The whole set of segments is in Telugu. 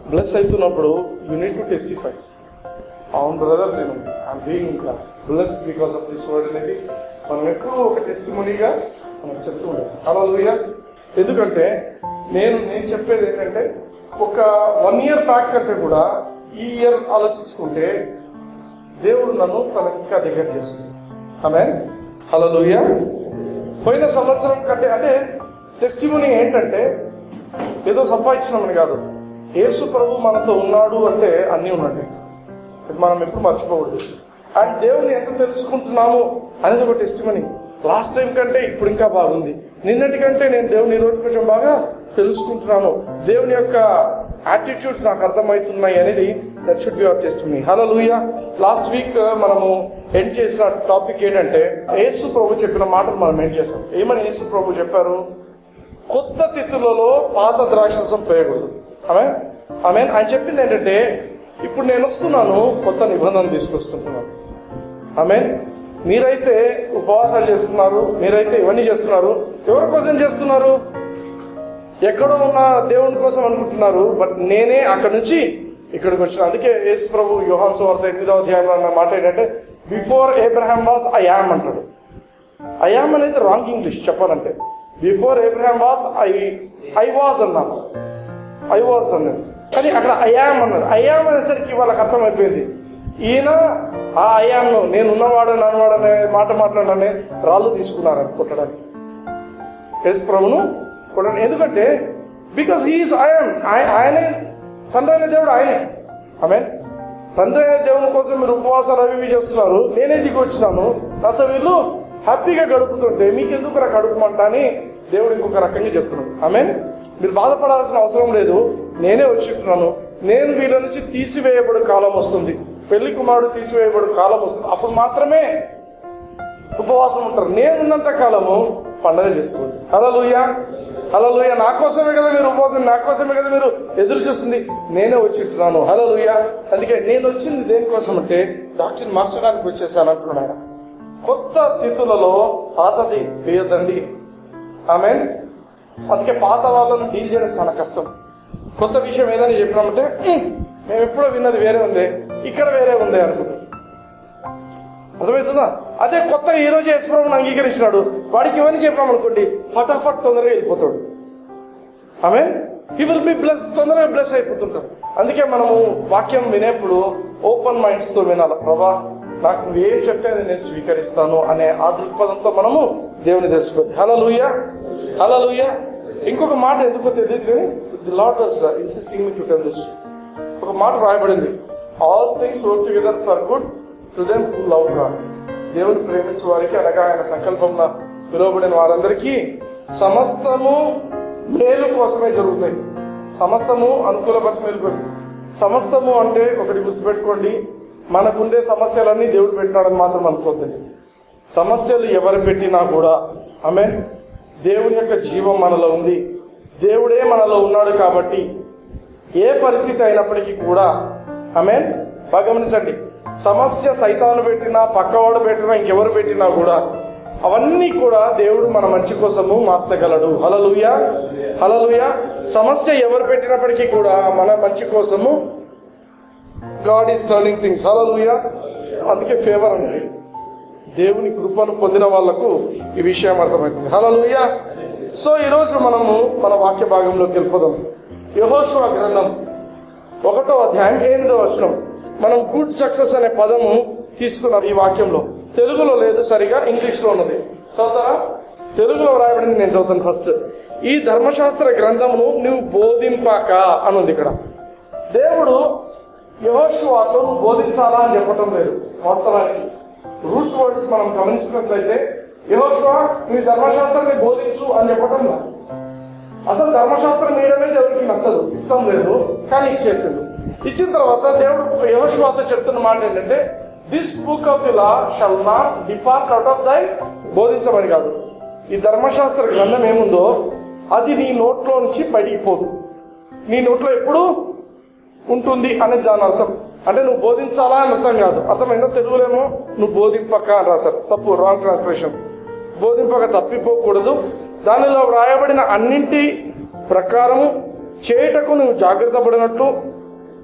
బ్లెస్ అవుతున్నప్పుడు యూ నీడ్ టు టెస్టిఫై అవును బ్రదర్ నేను I'm being bless because of this word అనేది మనం ఎప్పుడూ ఒక టెస్ట్ మనీగా మనం చెప్తూ ఉంటాం అలా లూయ ఎందుకంటే నేను నేను చెప్పేది ఏంటంటే ఒక వన్ ఇయర్ బ్యాక్ కంటే కూడా ఈ ఇయర్ ఆలోచించుకుంటే దేవుడు నన్ను తనకి ఇంకా దగ్గర చేస్తుంది ఆమె హలో పోయిన సంవత్సరం కంటే అంటే టెస్టిమనీ ఏంటంటే ఏదో సంపాదించినామని కాదు యేసు ప్రభు మనతో ఉన్నాడు అంటే అన్నీ ఉన్నట్టే ఇది మనం ఎప్పుడు మర్చిపోకూడదు అండ్ దేవుని ఎంత తెలుసుకుంటున్నాము అనేది ఒక టెస్టిమనీ లాస్ట్ టైం కంటే ఇప్పుడు ఇంకా బాగుంది నిన్నటి కంటే నేను దేవుని ఈ రోజు కొంచెం బాగా తెలుసుకుంటున్నాను దేవుని యొక్క యాటిట్యూడ్స్ నాకు అర్థమవుతున్నాయి అనేది that should be our testimony hallelujah last week మనము ఎండ్ చేసిన టాపిక్ ఏంటంటే యేసు ప్రభు చెప్పిన మాటలు మనం ఎండ్ చేసాం ఏమని యేసు ప్రభు చెప్పారు కొత్త తిథులలో పాత ద్రాక్షరసం పోయకూడదు ఆమె ఆమె ఆయన చెప్పింది ఏంటంటే ఇప్పుడు నేను వస్తున్నాను కొత్త నిబంధన తీసుకొస్తున్నాను ఆమె మీరైతే ఉపవాసాలు చేస్తున్నారు మీరైతే ఇవన్నీ చేస్తున్నారు ఎవరి కోసం చేస్తున్నారు ఎక్కడో ఉన్న దేవుని కోసం అనుకుంటున్నారు బట్ నేనే అక్కడ నుంచి ఇక్కడికి వచ్చిన అందుకే యేసు ప్రభు యోహాన్ సువార్త ఎనిమిదవ అధ్యాయంలో అన్న మాట ఏంటంటే before Abraham was I am అంటాడు ఐ యామ్ అనేది రాంగ్ ఇంగ్లీష్ చెప్పాలంటే before Abraham was I I was అన్నాను ఐ వాజ్ అన్నాడు కానీ అక్కడ అయామ్ అన్నాడు అయామ్ అనేసరికి వాళ్ళకి అర్థమైపోయింది ఈయన ఆ అయామ్ను నేను ఉన్నవాడు నన్నవాడు అనే మాట మాట్లాడనే రాళ్ళు తీసుకున్నారు కొట్టడానికి యేసు ప్రభును కొట్టడానికి ఎందుకంటే బికాస్ హీఈస్ అయామ్ ఆయనే తండ్రి అనే దేవుడు ఆయనే ఆమె తండ్రి అనే దేవుని కోసం మీరు ఉపవాసాలు అవి ఇవి చేస్తున్నారు నేనే దిగి వచ్చినాను నాతో వీళ్ళు హ్యాపీగా గడుపుతుంటే మీకెందుకు రా గడుపుమంట అని దేవుడు ఇంకొక రకంగా చెప్తున్నాడు ఆమె మీరు బాధపడాల్సిన అవసరం లేదు నేనే వచ్చిస్తున్నాను నేను వీళ్ళ నుంచి తీసివేయబడు కాలం వస్తుంది పెళ్లి కుమారుడు తీసివేయబడు కాలం వస్తుంది అప్పుడు మాత్రమే ఉపవాసం ఉంటారు నేనున్నంత కాలము పండగ చేసుకోండి హలలుయ హలలుయ నా కోసమే కదా మీరు ఉపవాసం నా కోసమే కదా మీరు ఎదురు చూస్తుంది నేనే వచ్చింటున్నాను హలలుయ అందుకే నేను వచ్చింది దేనికోసం అంటే డాక్టర్ని మార్చడానికి వచ్చేసాను అంటున్నాడు ఆయన కొత్త తిథులలో పాతది వేయొద్దండి ఆమె అందుకే పాత వాళ్ళను డీల్ చేయడం చాలా కష్టం కొత్త విషయం ఏదని చెప్పినామంటే "ఉమ్, మేము ఎప్పుడో విన్నది వేరే ఉంది ఇక్కడ వేరే ఉంది అనుకుంటారు అర్థమవుతుందా అదే కొత్త ఈ రోజు యేసుప్రభుని అంగీకరించినాడు వాడికి ఇవన్నీ చెప్పినాం అనుకోండి ఫటాఫట్ తొందరగా వెళ్ళిపోతాడు ఆమె హీ విల్ బి బ్లెస్ తొందరగా బ్లెస్ అయిపోతుంటాడు అందుకే మనము వాక్యం వినేప్పుడు ఓపెన్ మైండ్స్ తో వినాలి ప్రభా నాకు నువ్వు ఏం చెప్తే అది నేను స్వీకరిస్తాను అనే ఆ దృక్పథంతో మనము దేవుని తెలుసుకోవాలి హలో లూయ హలో లూయ ఇంకొక మాట ఎందుకో తెలియదు కానీ the Lord was insisting me to tell this ఒక మాట రాయబడింది all things work together for good to them who love God దేవుని ప్రేమించే వారికి అనగా ఆయన సంకల్పంలో పిలువబడిన వారందరికీ సమస్తము మేలు కోసమే జరుగుతాయి సమస్తము అనుకూలపరిచి మేలు కోసం సమస్తము అంటే ఒకటి గుర్తుపెట్టుకోండి మనకుండే సమస్యలన్నీ దేవుడు పెట్టినాడని మాత్రం అనుకోద్దండి సమస్యలు ఎవరు పెట్టినా కూడా ఆమె దేవుని యొక్క జీవం మనలో ఉంది దేవుడే మనలో ఉన్నాడు కాబట్టి ఏ పరిస్థితి అయినప్పటికీ కూడా ఆమె బాగా గమనించండి సమస్య సైతాను పెట్టినా పక్కవాడు పెట్టినా ఇంకెవరు పెట్టినా కూడా అవన్నీ కూడా దేవుడు మన మంచి కోసము మార్చగలడు హలలుయ హలలుయ సమస్య ఎవరు పెట్టినప్పటికీ కూడా మన మంచి కోసము God is turning things hallelujah అందుకే ఫేవర్ అండి దేవుని కృపను పొందిన వాళ్లకు ఈ విషయం అర్థమవుతుంది హలలుయ సో ఈరోజు మనము మన వాక్య భాగంలోకి వెళ్ళిపోదాం యహోశ్వ గ్రంథం ఒకటో అధ్యాయం ఎనిమిదో వచనం మనం గుడ్ సక్సెస్ అనే పదము తీసుకున్నాం ఈ వాక్యంలో తెలుగులో లేదు సరిగా ఇంగ్లీష్ లో ఉన్నది చదువుతారా తెలుగులో రాయబడింది నేను చదువుతాను ఫస్ట్ ఈ ధర్మశాస్త్ర గ్రంథమును నువ్వు బోధింపాక అని ఉంది ఇక్కడ దేవుడు యహోశువాతో నువ్వు బోధించాలా అని చెప్పటం లేదు వాస్తవానికి రూట్ వర్డ్స్ మనం గమనించినట్లయితే యహోశువా నీ ధర్మశాస్త్రాన్ని బోధించు అని చెప్పటం లేదు అసలు ధర్మశాస్త్రం వేయడమే దేవుడికి నచ్చదు ఇష్టం లేదు కానీ ఇచ్చేసిండు ఇచ్చిన తర్వాత దేవుడు యహోశువాతో చెప్తున్న మాట ఏంటంటే this book of the law shall not depart out of thy బోధించమని కాదు ఈ ధర్మశాస్త్ర గ్రంథం ఏముందో అది నీ నోట్లో నుంచి బయటికి పోదు నీ నోట్లో ఎప్పుడు ఉంటుంది అనేది దాని అర్థం అంటే నువ్వు బోధించాలా అని అర్థం కాదు అర్థమైందా తెలుగులేమో నువ్వు బోధింపక అని రాశారు తప్పు రాంగ్ ట్రాన్స్లేషన్ బోధింపక తప్పిపోకూడదు దానిలో వ్రాయబడిన అన్నింటి ప్రకారము చేయుటకు నువ్వు జాగ్రత్త పడినట్లు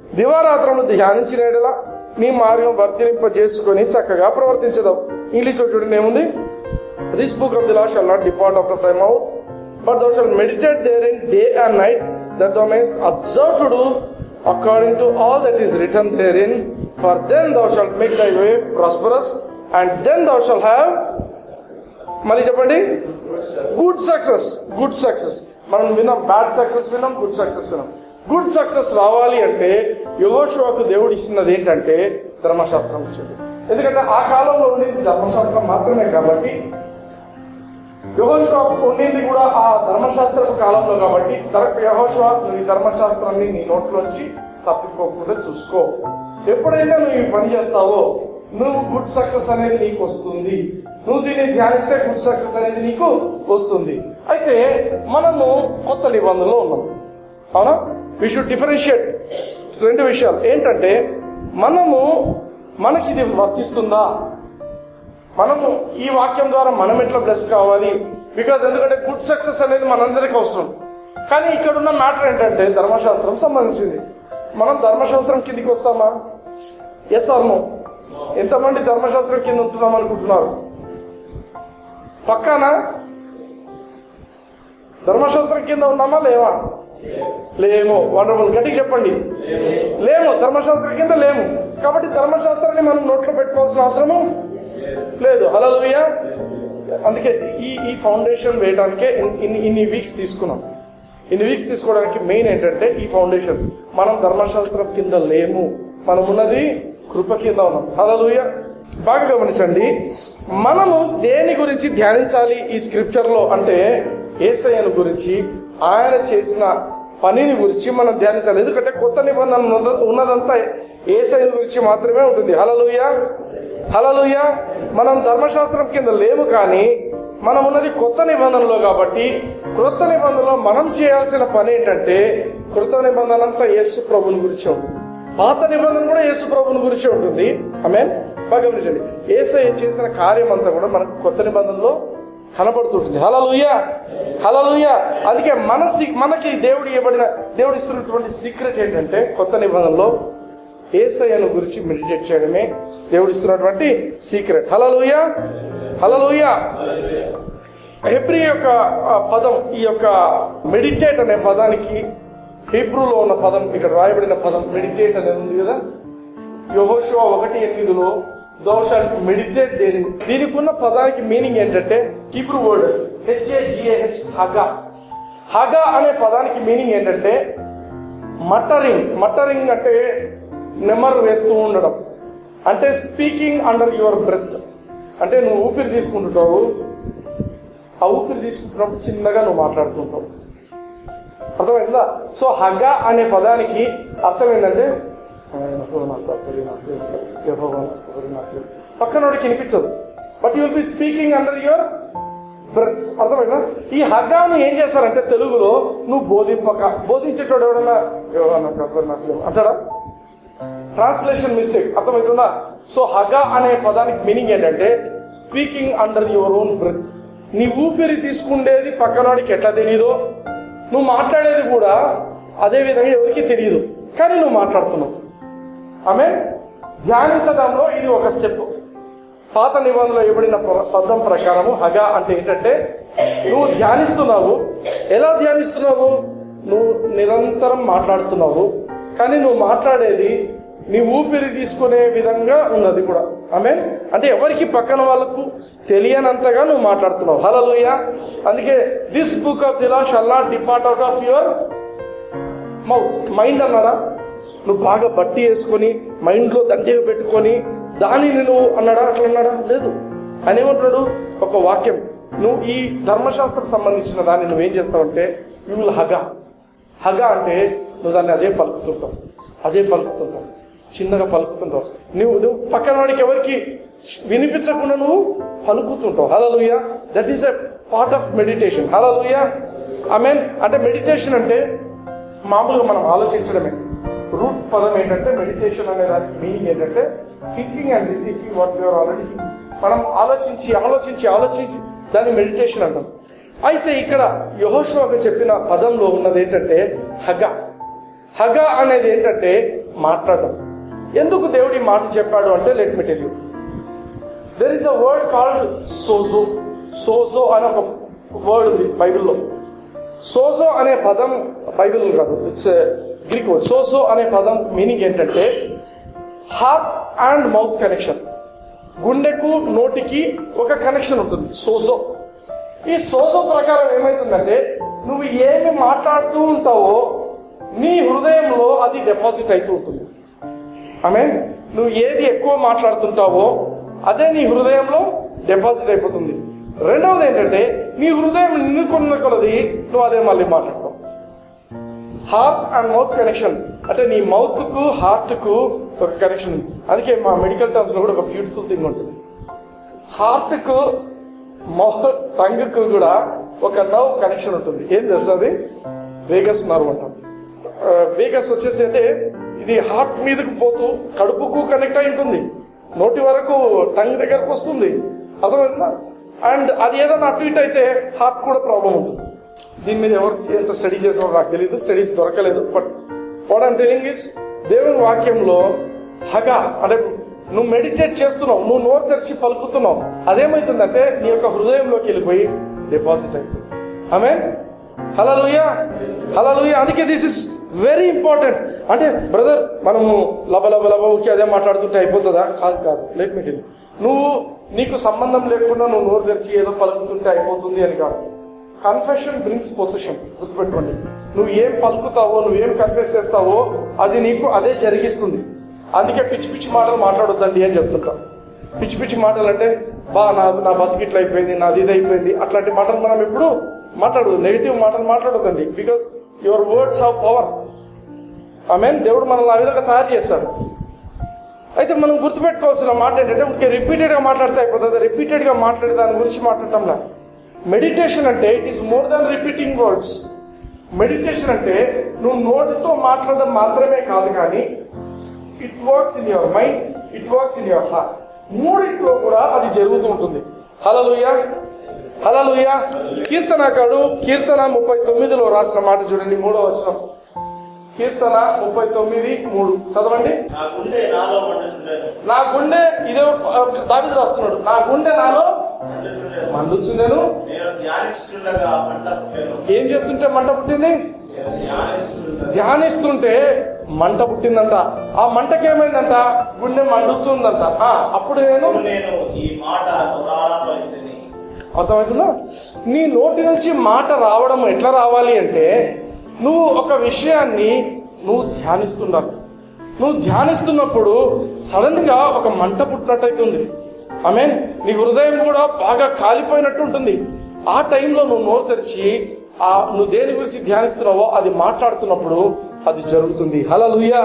దివారాత్రములు ధ్యానించిన ఎడల నీ మార్గం వర్తింపజేసుకొని చక్కగా ప్రవర్తించదావు ఇంగ్లీష్లో చూడండి ఏముంది this book of the law shall not depart of the mouth but thou shall meditate therein day and night that thou mayest observe to do according to all that is written therein for then thou shall make thy way prosperous and then thou shall have మళ్ళీ చెప్పండి గుడ్ సక్సెస్ గుడ్ సక్సెస్ మనం విన్నాం బ్యాడ్ సక్సెస్ విన్నాం గుడ్ సక్సెస్ విన్నాం గుడ్ సక్సెస్ రావాలి అంటే యహోషువకు దేవుడు ఇచ్చినది ఏంటంటే ధర్మశాస్త్రం ఇచ్చింది ఎందుకంటే ఆ కాలంలో ఉండేది ధర్మశాస్త్రం మాత్రమే కాబట్టి యహోషువ ఉండింది కూడా ఆ ధర్మశాస్త్రపు కాలంలో కాబట్టి యహోషువ నువ్వు ఈ ధర్మశాస్త్రాన్ని నీ నోట్లోంచి తప్పిపోకుండా చూసుకో ఎప్పుడైతే నువ్వు ఈ పని చేస్తావో నువ్వు గుడ్ సక్సెస్ అనేది నీకు వస్తుంది నువ్వు దీన్ని ధ్యానిస్తే గుడ్ సక్సెస్ అనేది నీకు వస్తుంది అయితే మనము కొత్త నిబంధనలో ఉన్నాం అవునా వి షుడ్ డిఫరెన్షియేట్ రెండు విషయాలు ఏంటంటే మనము మనకి ఇది వర్తిస్తుందా మనము ఈ వాక్యం ద్వారా మనం ఎట్లా బ్లెస్ కావాలి బికాజ్ ఎందుకంటే గుడ్ సక్సెస్ అనేది మనందరికీ అవసరం కానీ ఇక్కడ ఉన్న మ్యాటర్ ఏంటంటే ధర్మశాస్త్రం సంబంధించింది మనం ధర్మశాస్త్రం కిందికి వస్తామా ఎస్ ఆర్మో ఎంతమంది ధర్మశాస్త్రం కింద ఉంటున్నాం అనుకుంటున్నారు పక్కానా ధర్మశాస్త్రం కింద ఉన్నామా లేవా లేము వండర్ఫుల్ గట్టిగా చెప్పండి లేము ధర్మశాస్త్రం కింద లేము కాబట్టి ధర్మశాస్త్రాన్ని మనం నోట్లో పెట్టుకోవాల్సిన అవసరము లేదు హలలుయ అందుకే ఈ ఈ ఫౌండేషన్ వేయడానికే ఇన్- ఇన్ని ఇన్ని వీక్స్ తీసుకున్నాం ఇన్ని వీక్స్ తీసుకోవడానికి మెయిన్ ఏంటంటే ఈ ఫౌండేషన్ మనం ధర్మశాస్త్రం కింద లేము మనం ఉన్నది కృప కింద ఉన్నాం హలలుయ బాగా గమనించండి మనము దేని గురించి ధ్యానించాలి ఈ స్క్రిప్చర్ లో అంటే ఏసయ్యను గురించి ఆయన చేసిన పనిని గురించి మనం ధ్యానించాలి ఎందుకంటే కొత్త నిబంధన ఉన్నద- ఉన్నదంతా ఏసయ్య గురించి మాత్రమే ఉంటుంది హలలుయ హలలుయ మనం ధర్మశాస్త్రం కింద లేము కానీ మనం ఉన్నది కొత్త నిబంధనలో కాబట్టి క్రొత్త నిబంధనలో మనం చేయాల్సిన పని ఏంటంటే కృత నిబంధన అంతా యేసు ప్రభుని గురించి ఉంటుంది పాత నిబంధన కూడా యేసు ప్రభుని గురించి ఉంటుంది ఆమె బాగా గమనించండి ఏసయ్య చేసిన కార్యం అంతా కూడా మనకు కొత్త నిబంధనలో కనబడుతుంటుంది హలలుయ హలలుయ అందుకే మన సి- మనకి దేవుడు ఇవ్వబడిన దేవుడు ఇస్తున్నటువంటి సీక్రెట్ ఏంటంటే కొత్త నిబంధనలో ఏసయ్యను గురించి మెడిటేట్ చేయడమే దేవుడు ఇస్తున్నటువంటి సీక్రెట్ హలలుయ హలలుయ హెబ్రి యొక్క ఆ, పదం ఈ యొక్క మెడిటేట్ అనే పదానికి హీబ్రూలో ఉన్న పదం ఇక్కడ రాయబడిన పదం మెడిటేట్ అనేది ఉంది కదా యహోషువ ఒకటి ఎనిమిదిలో దోషాల్ మెడిటేట్ దేని దీనికి ఉన్న పదానికి మీనింగ్ ఏంటంటే హీబ్రూ వర్డ్ హెచ్ఏజిఏహెచ్ హగా హగా అనే పదానికి మీనింగ్ ఏంటంటే మటరింగ్ మటరింగ్ అంటే నెమరు వేస్తూ ఉండడం అంటే స్పీకింగ్ అండర్ యువర్ బ్రెత్ అంటే నువ్వు ఊపిరి తీసుకుంటుంటావు ఆ ఊపిరి తీసుకుంటున్నప్పుడు చిన్నగా నువ్వు మాట్లాడుతుంటావు అర్థమైందా సో హగ అనే పదానికి అర్థం ఏంటంటే పక్కనోడికి వినిపించదు but you'll be speaking under your breath అర్థమైందా ఈ హగ్గాను ఏం చేస్తారంటే తెలుగులో నువ్వు బోధింపక బోధించేటోడు ఎవడన్నా ఎవరన్నా కబ్బర్ నాకు లేవు అంటాడా ట్రాన్స్లేషన్ మిస్టేక్ అర్థమవుతుందా సో హగా అనే పదానికి మీనింగ్ ఏంటంటే speaking under your own breath నీ ఊపిరి తీసుకుండేది పక్కనోడికి ఎట్లా తెలియదో నువ్వు మాట్లాడేది కూడా అదే విధంగా ఎవరికి తెలియదు కానీ నువ్వు మాట్లాడుతున్నావు ఆమె ధ్యానించడంలో ఇది ఒక స్టెప్ పాత నిబంధనలో ఇవ్వబడిన ప- పదం ప్రకారము హగా అంటే ఏంటంటే నువ్వు ధ్యానిస్తున్నావు ఎలా ధ్యానిస్తున్నావు నువ్వు నిరంతరం మాట్లాడుతున్నావు కానీ నువ్వు మాట్లాడేది నీ ఊపిరి తీసుకునే విధంగా ఉన్నది కూడా ఆమె అంటే ఎవరికి పక్కన వాళ్ళకు తెలియనంతగా నువ్వు మాట్లాడుతున్నావు హలలుయ అందుకే this book of the law shall not depart out of your mouth mind అన్నాడా నువ్వు బాగా బట్టి వేసుకొని మైండ్లో దండిగా పెట్టుకొని దానిని నువ్వు అన్నాడా అట్లా అన్నాడా లేదు అని ఏమంటున్నాడు ఒక వాక్యం నువ్వు ఈ ధర్మశాస్త్ర సంబంధించిన దాన్ని నువ్వేం చేస్తావంటే యూ విల్ హగా హగా అంటే నువ్వు దాన్ని అదే పలుకుతుంటావు అదే పలుకుతుంటావు చిన్నగా పలుకుతుంటావు నువ్వు నువ్వు పక్కన వాడికి ఎవరికి వినిపించకుండా నువ్వు పలుకుతుంటావు hallelujah that is a part of meditation hallelujah I mean అంటే మెడిటేషన్ అంటే మామూలుగా మనం ఆలోచించడమే రూట్ పదం ఏంటంటే మెడిటేషన్ అనే దానికి మీనింగ్ ఏంటంటే thinking and thinking what your already thinking మనం ఆలోచించి ఆలోచించి ఆలోచించి దాన్ని మెడిటేషన్ అంటాం అయితే ఇక్కడ యహోషువకు చెప్పిన పదంలో ఉన్నది ఏంటంటే హగ హగ అనేది ఏంటంటే మాట్లాడడం ఎందుకు దేవుడు ఈ మాట చెప్పాడు అంటే let me tell you there is a word called సోజో సోజో అనే ఒక వర్డ్ ఉంది బైబిల్లో సోజో అనే పదం బైబిల్ కాదు ఇట్స్ గ్రీక్ వర్డ్ సోజో అనే పదం మీనింగ్ ఏంటంటే హార్ట్ అండ్ మౌత్ కనెక్షన్ గుండెకు నోటికి ఒక కనెక్షన్ ఉంటుంది సోజో ఈ సోజో ప్రకారం ఏమైతుందంటే నువ్వు ఏమి మాట్లాడుతూ ఉంటావో నీ హృదయంలో అది డిపాజిట్ అవుతూ ఉంటుంది ఆమె నువ్వు ఏది ఎక్కువ మాట్లాడుతుంటావో అదే నీ హృదయంలో డిపాజిట్ అయిపోతుంది రెండవది ఏంటంటే నీ హృదయం నిన్నుకున్న కొలది నువ్వు అదే మళ్ళీ మాట్లాడతావు హార్ట్ అండ్ మౌత్ కనెక్షన్ అంటే నీ మౌత్ కు హార్ట్ కు ఒక కనెక్షన్ ఉంది అందుకే మా మెడికల్ టర్మ్స్ లో కూడా ఒక బ్యూటిఫుల్ థింగ్ ఉంటుంది హార్ట్ కు మౌత్ టంగ్ కు కూడా ఒక నర్వ్ కనెక్షన్ ఉంటుంది ఏం తెలుసు అది వేగస్ నర్వ్ అంటాం వేగస్ వచ్చేసి అంటే ఇది హార్ట్ మీదకు పోతూ కడుపుకు కనెక్ట్ అయి ఉంటుంది నోటి వరకు టంగ్ దగ్గరకు వస్తుంది అర్థమైందా అండ్ అది ఏదైనా అటు ఇటు అయితే హార్ట్ కూడా ప్రాబ్లం ఉంటుంది దీని మీద ఎవరు ఎంత స్టడీ చేసారో నాకు తెలియదు స్టడీస్ దొరకలేదు but what I'm telling is దేవుని వాక్యంలో హగ అంటే నువ్వు మెడిటేట్ చేస్తున్నావు నువ్వు నోరు తెరిచి పలుకుతున్నావు అదేమైతుందంటే నీ యొక్క హృదయంలోకి వెళ్ళిపోయి డిపాజిట్ అయిపోతుంది ఆమె హలలుయ హలలుయ అందుకే దిస్ ఇస్ వెరీ ఇంపార్టెంట్ అంటే బ్రదర్ మనము లబ లబ లబ ఊరికే అదే మాట్లాడుతుంటే అయిపోతుందా కాదు కాదు లెట్ మీ టెల్ నువ్వు నీకు సంబంధం లేకుండా నువ్వు నోరు తెరిచి ఏదో పలుకుతుంటే అయిపోతుంది అని కాదు కన్ఫెషన్ బ్రింగ్స్ పొసెషన్ గుర్తుపెట్టుకోండి నువ్వు ఏం పలుకుతావో నువ్వేం కన్ఫెస్ చేస్తావో అది నీకు అదే జరిగిస్తుంది అందుకే పిచ్చి పిచ్చి మాటలు మాట్లాడొద్దండి అని చెప్తుంటాం పిచ్చి పిచ్చి మాటలు అంటే బా నా నా బతికిట్లు అయిపోయింది నాది ఇది అయిపోయింది అట్లాంటి మాటలు మనం ఎప్పుడు మాట్లాడదు నెగిటివ్ మాటలు మాట్లాడొద్దండి because your words have power ఆమె దేవుడు మనల్ని ఆ విధంగా తయారు చేస్తాడు అయితే మనం గుర్తుపెట్టుకోవాల్సిన మాట ఏంటంటే ఊరికే రిపీటెడ్ గా మాట్లాడితే అయిపోతుంది రిపీటెడ్ గా మాట్లాడే దాని గురించి మాట్లాడటంలా మెడిటేషన్ అంటే it is more than repeating words meditation అంటే నువ్వు నోటితో మాట్లాడడం మాత్రమే కాదు కానీ it works in your mind it works in your heart మూడింట్లో కూడా అది జరుగుతూ ఉంటుంది హలలుయ హలలుయ కీర్తనకాడు కీర్తన ముప్పై తొమ్మిదిలో రాసిన మాట చూడండి మూడో వచనం కీర్తన ముప్పై తొమ్మిది మూడు చదవండి నా గుండె నాలో మండుచుండెను నా గుండె ఇదే దావిది రాస్తున్నాడు నా గుండె నాలో మండుచుండెను మండుచుండెను నేను ధ్యానించుండగా మంట పుట్టెను ఏం చేస్తుంటే మంట పుట్టింది నేను ధ్యానించుండగా ధ్యానిస్తుంటే మంట పుట్టిందంట ఆ మంటకి ఏమైందంట గుండె మండుతుందంట ఆ, అప్పుడు నేను అప్పుడు నేను ఈ మాట నొరారా పలికితిని అర్థమవుతుందా నీ నోటి నుంచి మాట రావడం ఎట్లా రావాలి అంటే నువ్వు ఒక విషయాన్ని నువ్వు ధ్యానిస్తున్నావు నువ్వు ధ్యానిస్తున్నప్పుడు సడన్ గా ఒక మంట పుట్టినట్టయితుంది ఐ మీన్ నీ హృదయం కూడా బాగా కాలిపోయినట్టు ఉంటుంది ఆ టైంలో నువ్వు నోరు తెరిచి ఆ నువ్వు దేని గురించి ధ్యానిస్తున్నావో అది మాట్లాడుతున్నప్పుడు అది జరుగుతుంది హలలుయా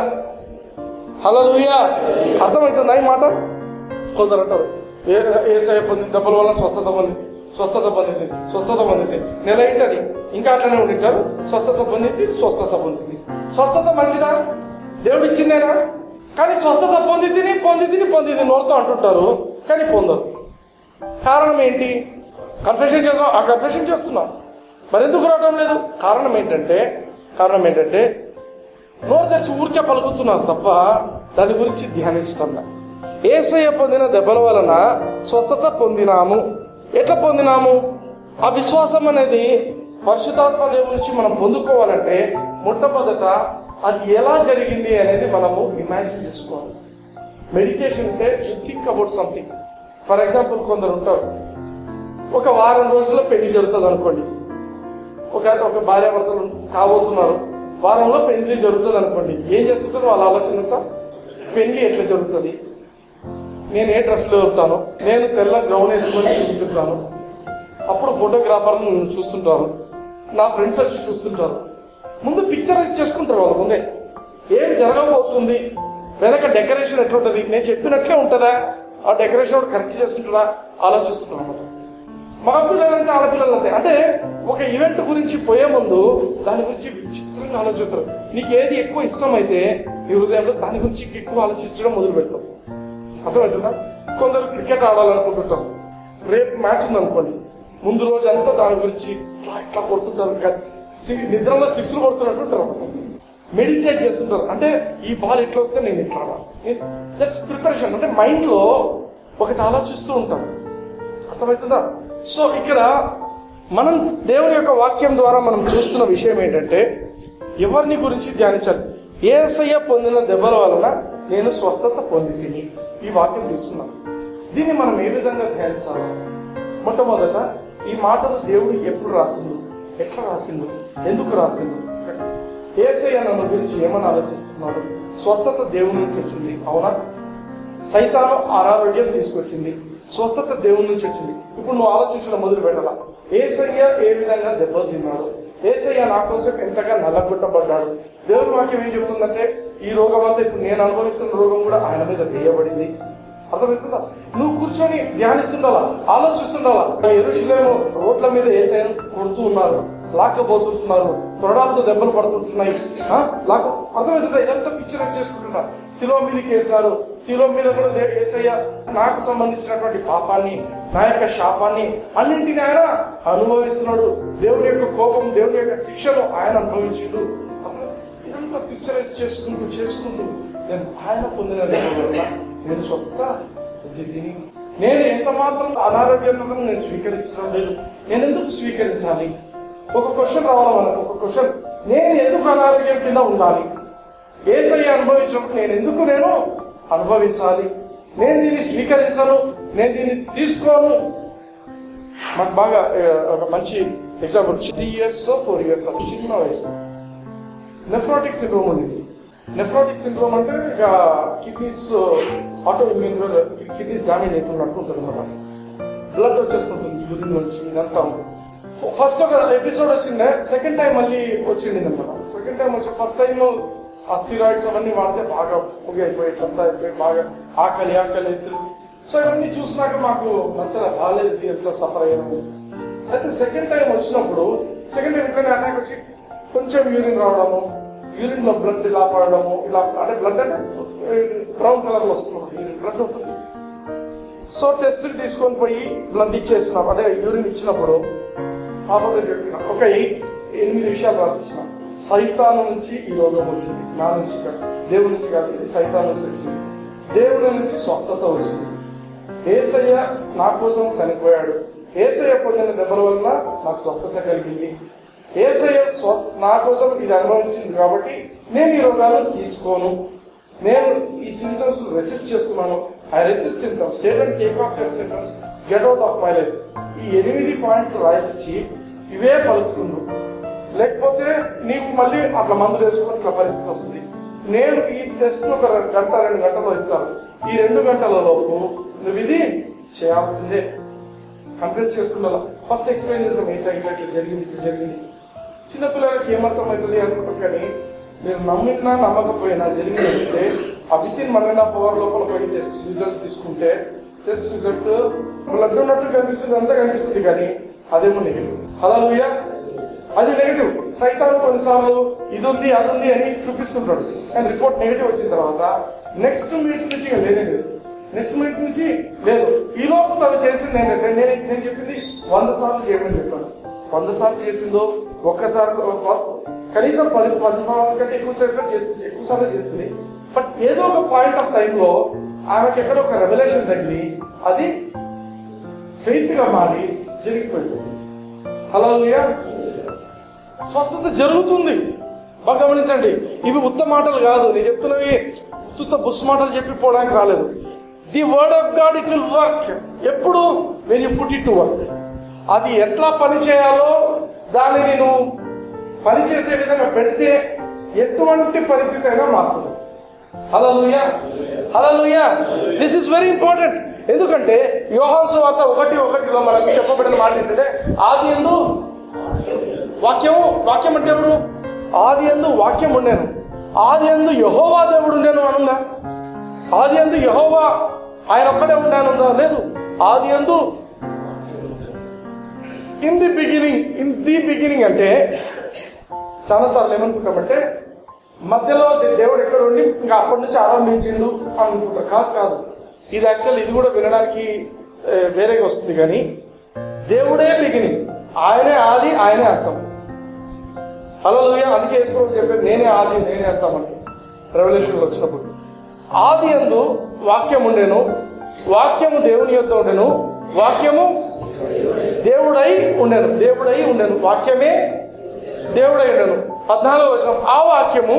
హలలుయా అర్థమవుతుందా ఈ మాట కొందరు అంటారు ఏ- ఏసఐ పొందిన దెబ్బల వల్ల స్వస్థత పొందింది స్వస్థత పొందింది స్వస్థత పొందింది నెల ఏంటది ఇంకా అట్లనే ఉండింటారు స్వస్థత పొందింది స్వస్థత పొందింది స్వస్థత మంచిదా దేవుడు ఇచ్చిందేనా కానీ స్వస్థత పొందితిని పొందితిని పొందింది నోరుతో అంటుంటారు కానీ పొందరు కారణం ఏంటి కన్ఫెషన్ చేస్తాం ఆ కన్ఫెషన్ చేస్తున్నాం మరి ఎందుకు రావడం లేదు కారణం ఏంటంటే కారణం ఏంటంటే నోరు తెరిచి ఊరికే పలుకుతున్నారు తప్ప దాని గురించి ధ్యానించటం లేదు. ఏసయ్య పొందిన దెబ్బల వలన స్వస్థత పొందినాము ఎట్లా పొందినాము ఆ విశ్వాసం అనేది పరిశుద్ధాత్మ దేవుని నుంచి మనం పొందుకోవాలంటే మొట్టమొదట అది ఎలా జరిగింది అనేది మనము ఇమాజిన్ చేసుకోవాలి మెడిటేషన్ అంటే you think about something for example కొందరు ఉంటారు ఒక వారం రోజుల్లో పెళ్లి జరుగుతుంది అనుకోండి ఒక ఒక భార్యాభర్తలు కాబోతున్నారు వారంలో పెళ్లి జరుగుతుంది అనుకోండి ఏం చేస్తుంటారు వాళ్ళ ఆలోచన అంతా పెళ్లి ఎట్లా జరుగుతుంది నేను ఏ డ్రెస్లో వెళ్తాను నేను తెల్ల గౌన్ వేసుకొని తిరుగుతుంటాను అప్పుడు ఫోటోగ్రాఫర్ చూస్తుంటారు నా ఫ్రెండ్స్ వచ్చి చూస్తుంటారు ముందు పిక్చరైజ్ చేసుకుంటారు వాళ్ళ ముందే ఏం జరగబోతుంది వెనక డెకరేషన్ ఎట్లుంటది నేను చెప్పినట్లే ఉంటుందా ఆ డెకరేషన్ కూడా కరెక్ట్ చేస్తుంటాడా ఆలోచిస్తున్నాను అన్నమాట మగ పిల్లలంటే ఆడపిల్లలంతే అంటే ఒక ఈవెంట్ గురించి పోయే ముందు దాని గురించి విచిత్రంగా ఆలోచిస్తారు నీకు ఏది ఎక్కువ ఇష్టమైతే నీ హృదయంలో దాని గురించి ఎక్కువ ఆలోచించడం మొదలు పెడతావు అర్థమవుతుందా కొందరు క్రికెట్ ఆడాలనుకుంటుంటారు రేపు మ్యాచ్ ఉందనుకోండి ముందు రోజు అంతా దాని గురించి ఇట్లా ఇట్లా కొడుతుంటారు ఇంకా సి- నిద్రలో సిక్స్ కొడుతున్నట్టు ఉంటారు మెడిటేట్ చేస్తుంటారు అంటే ఈ బాల్ ఎట్లా వస్తే నేను ఎట్లా దట్స్ ప్రిపరేషన్ అంటే మైండ్లో ఒకటి ఆలోచిస్తూ ఉంటాం అర్థమవుతుందా సో ఇక్కడ మనం దేవుని యొక్క వాక్యం ద్వారా మనం చూస్తున్న విషయం ఏంటంటే ఎవరిని గురించి ధ్యానించాలి ఏసయ్య పొందిన దెబ్బల వలన నేను స్వస్థత పొంది తిని ఈ వాక్యం తీసుకున్నాను దీన్ని మనం ఏ విధంగా ధ్యానించాలి మొట్టమొదట ఈ మాటలు దేవుడు ఎప్పుడు రాసిండు ఎట్లా రాసిండు ఎందుకు రాసిండు ఏసయ్య నన్ను గురించి ఏమని ఆలోచిస్తున్నాడు స్వస్థత దేవుని నుంచి వచ్చింది అవునా సైతాను అనారోగ్యం తీసుకొచ్చింది స్వస్థత దేవుని నుంచి వచ్చింది ఇప్పుడు నువ్వు ఆలోచించడం మొదలు పెట్టాలా ఏసయ్య ఏ విధంగా దెబ్బలు తిన్నాడు ఏసయ్య నా కోసం ఎంతగా నల్లగొట్టబడ్డాడు దేవుని వాక్యం ఏం చెప్తుందంటే ఈ రోగం అంతా ఇప్పుడు నేను అనుభవిస్తున్న రోగం కూడా ఆయన మీద వేయబడింది అర్థమవుతుందా నువ్వు కూర్చొని ధ్యానిస్తుండాలా ఆలోచిస్తుండాలా ఎరుషులేమో రోడ్ల మీద ఏసైను కొడుతూ ఉన్నారు లాక్కపోతుంటున్నారు తొడడాలతో దెబ్బలు పడుతుంటున్నాయి ఆ? లాక్ అర్థమవుతుందా ఇదంతా పిక్చరైజ్ చేసుకుంటున్నా శిలో మీదకి వేసినారు శిలో మీద కూడా దే- ఏసయ్య నాకు సంబంధించినటువంటి పాపాన్ని నా యొక్క శాపాన్ని అన్నింటిని ఆయన అనుభవిస్తున్నాడు దేవుని యొక్క కోపం దేవుని యొక్క శిక్షను ఆయన అనుభవించిండు అర్థం- ఇదంతా పిక్చరైజ్ చేసుకుంటూ చేసుకుంటూ నేను ఆయన పొందిన దెబ్బల వల్ల నేను స్వస్థత పొందితిని. నేను ఎంత మాత్రం అనారోగ్యంతో నేను స్వీకరించడం లేదు నేను ఎందుకు స్వీకరించాలి ఒక క్వశ్చన్ రావాలి మనకు ఒక క్వశ్చన్ నేను ఎందుకు అనారోగ్యం కింద ఉండాలి ఏసయ్య అనుభవించినప్పుడు నేను ఎందుకు నేను అనుభవించాలి నేను దీన్ని స్వీకరించను నేను దీన్ని తీసుకోను మాకు బాగా ఏ, ఒక మంచి example three years four years చిన్న వయసు నెఫ్రాటిక్ సిండ్రోమ్ ఉంది నెఫ్రాటిక్ సిండ్రోమ్ అంటే ఇక kidneys autoimmune kidneys damage అవుతున్నట్టు ఉంటుంది అనమాట బ్లడ్ వచ్చేస్తుంటుంది యూరిన్ నుంచి ఇదంతా ఫస్ట్ ఒక ఎపిసోడ్ వచ్చిండే సెకండ్ టైం మళ్ళీ వచ్చింది అనమాట సెకండ్ టైం వచ్చి ఫస్ట్ టైం ఆ స్టీరాయిడ్స్ అవన్నీ వాడితే బాగా పొగి అయిపోయి ఇట్లంతా అయిపోయి బాగా ఆకలి ఆకలి ఎత్తులు సో ఇవన్నీ చూసినాక మాకు నచ్చల బాగాలేదు ఎంత సఫర్ అయ్యాము అయితే సెకండ్ టైం వచ్చినప్పుడు సెకండ్ టైం ఇక్కడ అటాక్ వచ్చి కొంచెం యూరిన్ రావడము యూరిన్ లో బ్లడ్ ఇలా పడడము ఇలా అంటే బ్లడ్ అంటే బ్రౌన్ కలర్ లో వస్తుంది యూరిన్ బ్లడ్ ఉంటుంది సో టెస్ట్ తీసుకొని పోయి బ్లడ్ ఇచ్చేసినాం అంటే యూరిన్ ఇచ్చినప్పుడు పాపతో చెప్పిన ఒక ఎయిట్ ఎనిమిది విషయాలు రాసిచ్చిన సైతాను నుంచి ఈ రోగం వచ్చింది నా నుంచి కాదు దేవుడి నుంచి కాదు ఇది సైతాన్ నుంచి వచ్చింది దేవుడి నుంచి స్వస్థత వచ్చింది ఏసయ్య నా కోసం చనిపోయాడు ఏసయ్య పొందిన దెబ్బల వల్ల నాకు స్వస్థత కలిగింది ఏసయ్య స్వ నా కోసం ఇది అనుభవించింది కాబట్టి నేను ఈ రోగాలను తీసుకోను నేను ఈ సింటమ్స్ రెసిస్ట్ చేస్తున్నాను I resist symptoms Satan take off your symptoms get out of my life ఈ ఎనిమిది పాయింట్లు రాసిచ్చి ఇవే పలుకుతుండు లేకపోతే నీకు మళ్ళీ అట్లా మందులు వేసుకొని ఇట్లా పరిస్థితి వస్తుంది నేను ఈ టెస్ట్ ఒక గంట రెండు గంటలు ఇస్తాను ఈ రెండు గంటల లోపు నువ్వు ఇది చేయాల్సిందే కన్ఫ్యూజ్ చేసుకున్నా ఫస్ట్ ఎక్స్ప్లెయిన్ చేస్తాం ఏ సైడ్ ఇట్లా జరిగింది ఇట్లా జరిగింది చిన్నపిల్లలకి ఏమర్థం అవుతుంది అనుకుంటారు కానీ మీరు నమ్మినా నమ్మకపోయినా జరిగిందంటే ఆ within one and half hour లోపల పోయి టెస్ట్ రిజల్ట్ తీసుకుంటే టెస్ట్ రిజల్ట్ బ్లడ్ ఉన్నట్టు కనిపిస్తుంది అంతా కనిపిస్తుంది కానీ అదేమో నెగిటివ్ హలో అది నెగిటివ్ సైతాన్ కొన్నిసార్లు ఇది ఉంది అది ఉంది అని చూపిస్తుంటాడు కానీ రిపోర్ట్ నెగిటివ్ వచ్చిన తర్వాత నెక్స్ట్ మీట్ నుంచి ఇక లేనే లేదు నెక్స్ట్ మీట్ నుంచి లేదు ఈ లోపు తను చేసింది ఏంటంటే నేను నేను చెప్పింది వంద సార్లు చేయమని చెప్పాను వంద సార్లు చేసిందో ఒక్కసారి కనీసం పది పది సార్లు కంటే ఎక్కువ సార్లు చేసింది ఎక్కువ సార్లు చేసింది బట్ ఏదో ఒక పాయింట్ ఆఫ్ టైంలో ఆమెకి ఎక్కడ ఒక రెవల్యూషన్ తగిలి అది ఫెయిత్ గా మారి జరిగిపోయింది హలో స్వస్థత జరుగుతుంది బాగా గమనించండి ఇవి ఉత్త మాటలు కాదు నేను చెప్తున్నవి ఉత్త బుస్ మాటలు చెప్పి పోవడానికి రాలేదు the word of God it will work ఎప్పుడు when you put it to work అది ఎట్లా పని చేయాలో దానిని నువ్వు పని చేసే విధంగా పెడితే ఎటువంటి పరిస్థితి అయినా మారుతుంది hallelujah hallelujah this is very important ఎందుకంటే యోహాన్ సువార్త ఒకటి ఒకటిలో మనకు చెప్పబడిన మాట ఏంటంటే ఆది ఎందు వాక్యము వాక్యం అంటే ఎవరు ఆది ఎందు వాక్యం ఉండేను ఆది ఎందు యహోవా దేవుడు ఉండేను అనుందా ఆది ఎందు యహోవా ఆయన ఒక్కడే ఉండానుందా లేదు ఆది ఎందు in the beginning in the beginning అంటే చాలాసార్లు ఏమనుకుంటామంటే మధ్యలో దే- దేవుడు ఎక్కడ ఉండి ఇంకా అప్పటి నుంచి ఆరంభించిండు అనుకుంటారు కాదు కాదు ఇది యాక్చువల్ ఇది కూడా వినడానికి ఏ, వేరేగా వస్తుంది కానీ దేవుడే బిగినింగ్ ఆయనే ఆది ఆయనే అర్థం అలా అందుకే వేసుకోవడం చెప్పారు నేనే ఆది నేనే అంటామంటే రెవల్యూషన్లో వచ్చినప్పుడు ఆది అందు వాక్యం ఉండెను వాక్యము దేవుని యొక్క ఉండెను వాక్యము దేవుడై ఉండెను దేవుడై ఉండెను వాక్యమే దేవుడై ఉండెను పద్నాలుగో వచనం ఆ వాక్యము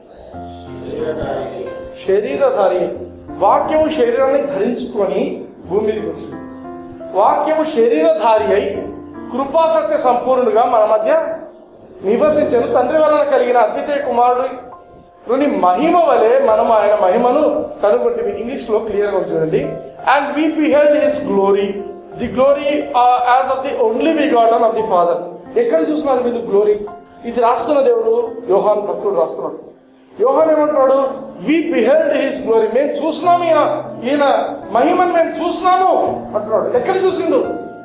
శరీరధారి వాక్యము శరీరాన్ని ధరించుకొని భూమి మీదకి వచ్చింది వాక్యము శరీరధారి అయి కృపాసత్య సంపూర్ణుడుగా మన మధ్య నివసించను తండ్రి వలన కలిగిన అద్వితీయ కుమారుడు మహిమ వలె మనం ఆయన మహిమను కనుగొంటే ఇంగ్లీష్ లో క్లియర్ గా చూడండి and we beheld his glory the glory as of the only begotten of the Father ఎక్కడ చూస్తున్నారు వీళ్ళు గ్లోరీ ఇది రాస్తున్న దేవుడు యోహాన్ భక్తుడు రాస్తున్నాడు యోహాన్ ఏమంటున్నాడు వి బిహెల్డ్ హిస్ గ్లోరీ మేము చూస్తున్నాము ఈయన ఈయన మహిమను మేము చూస్తున్నాము అంటున్నాడు ఎక్కడ చూసిండు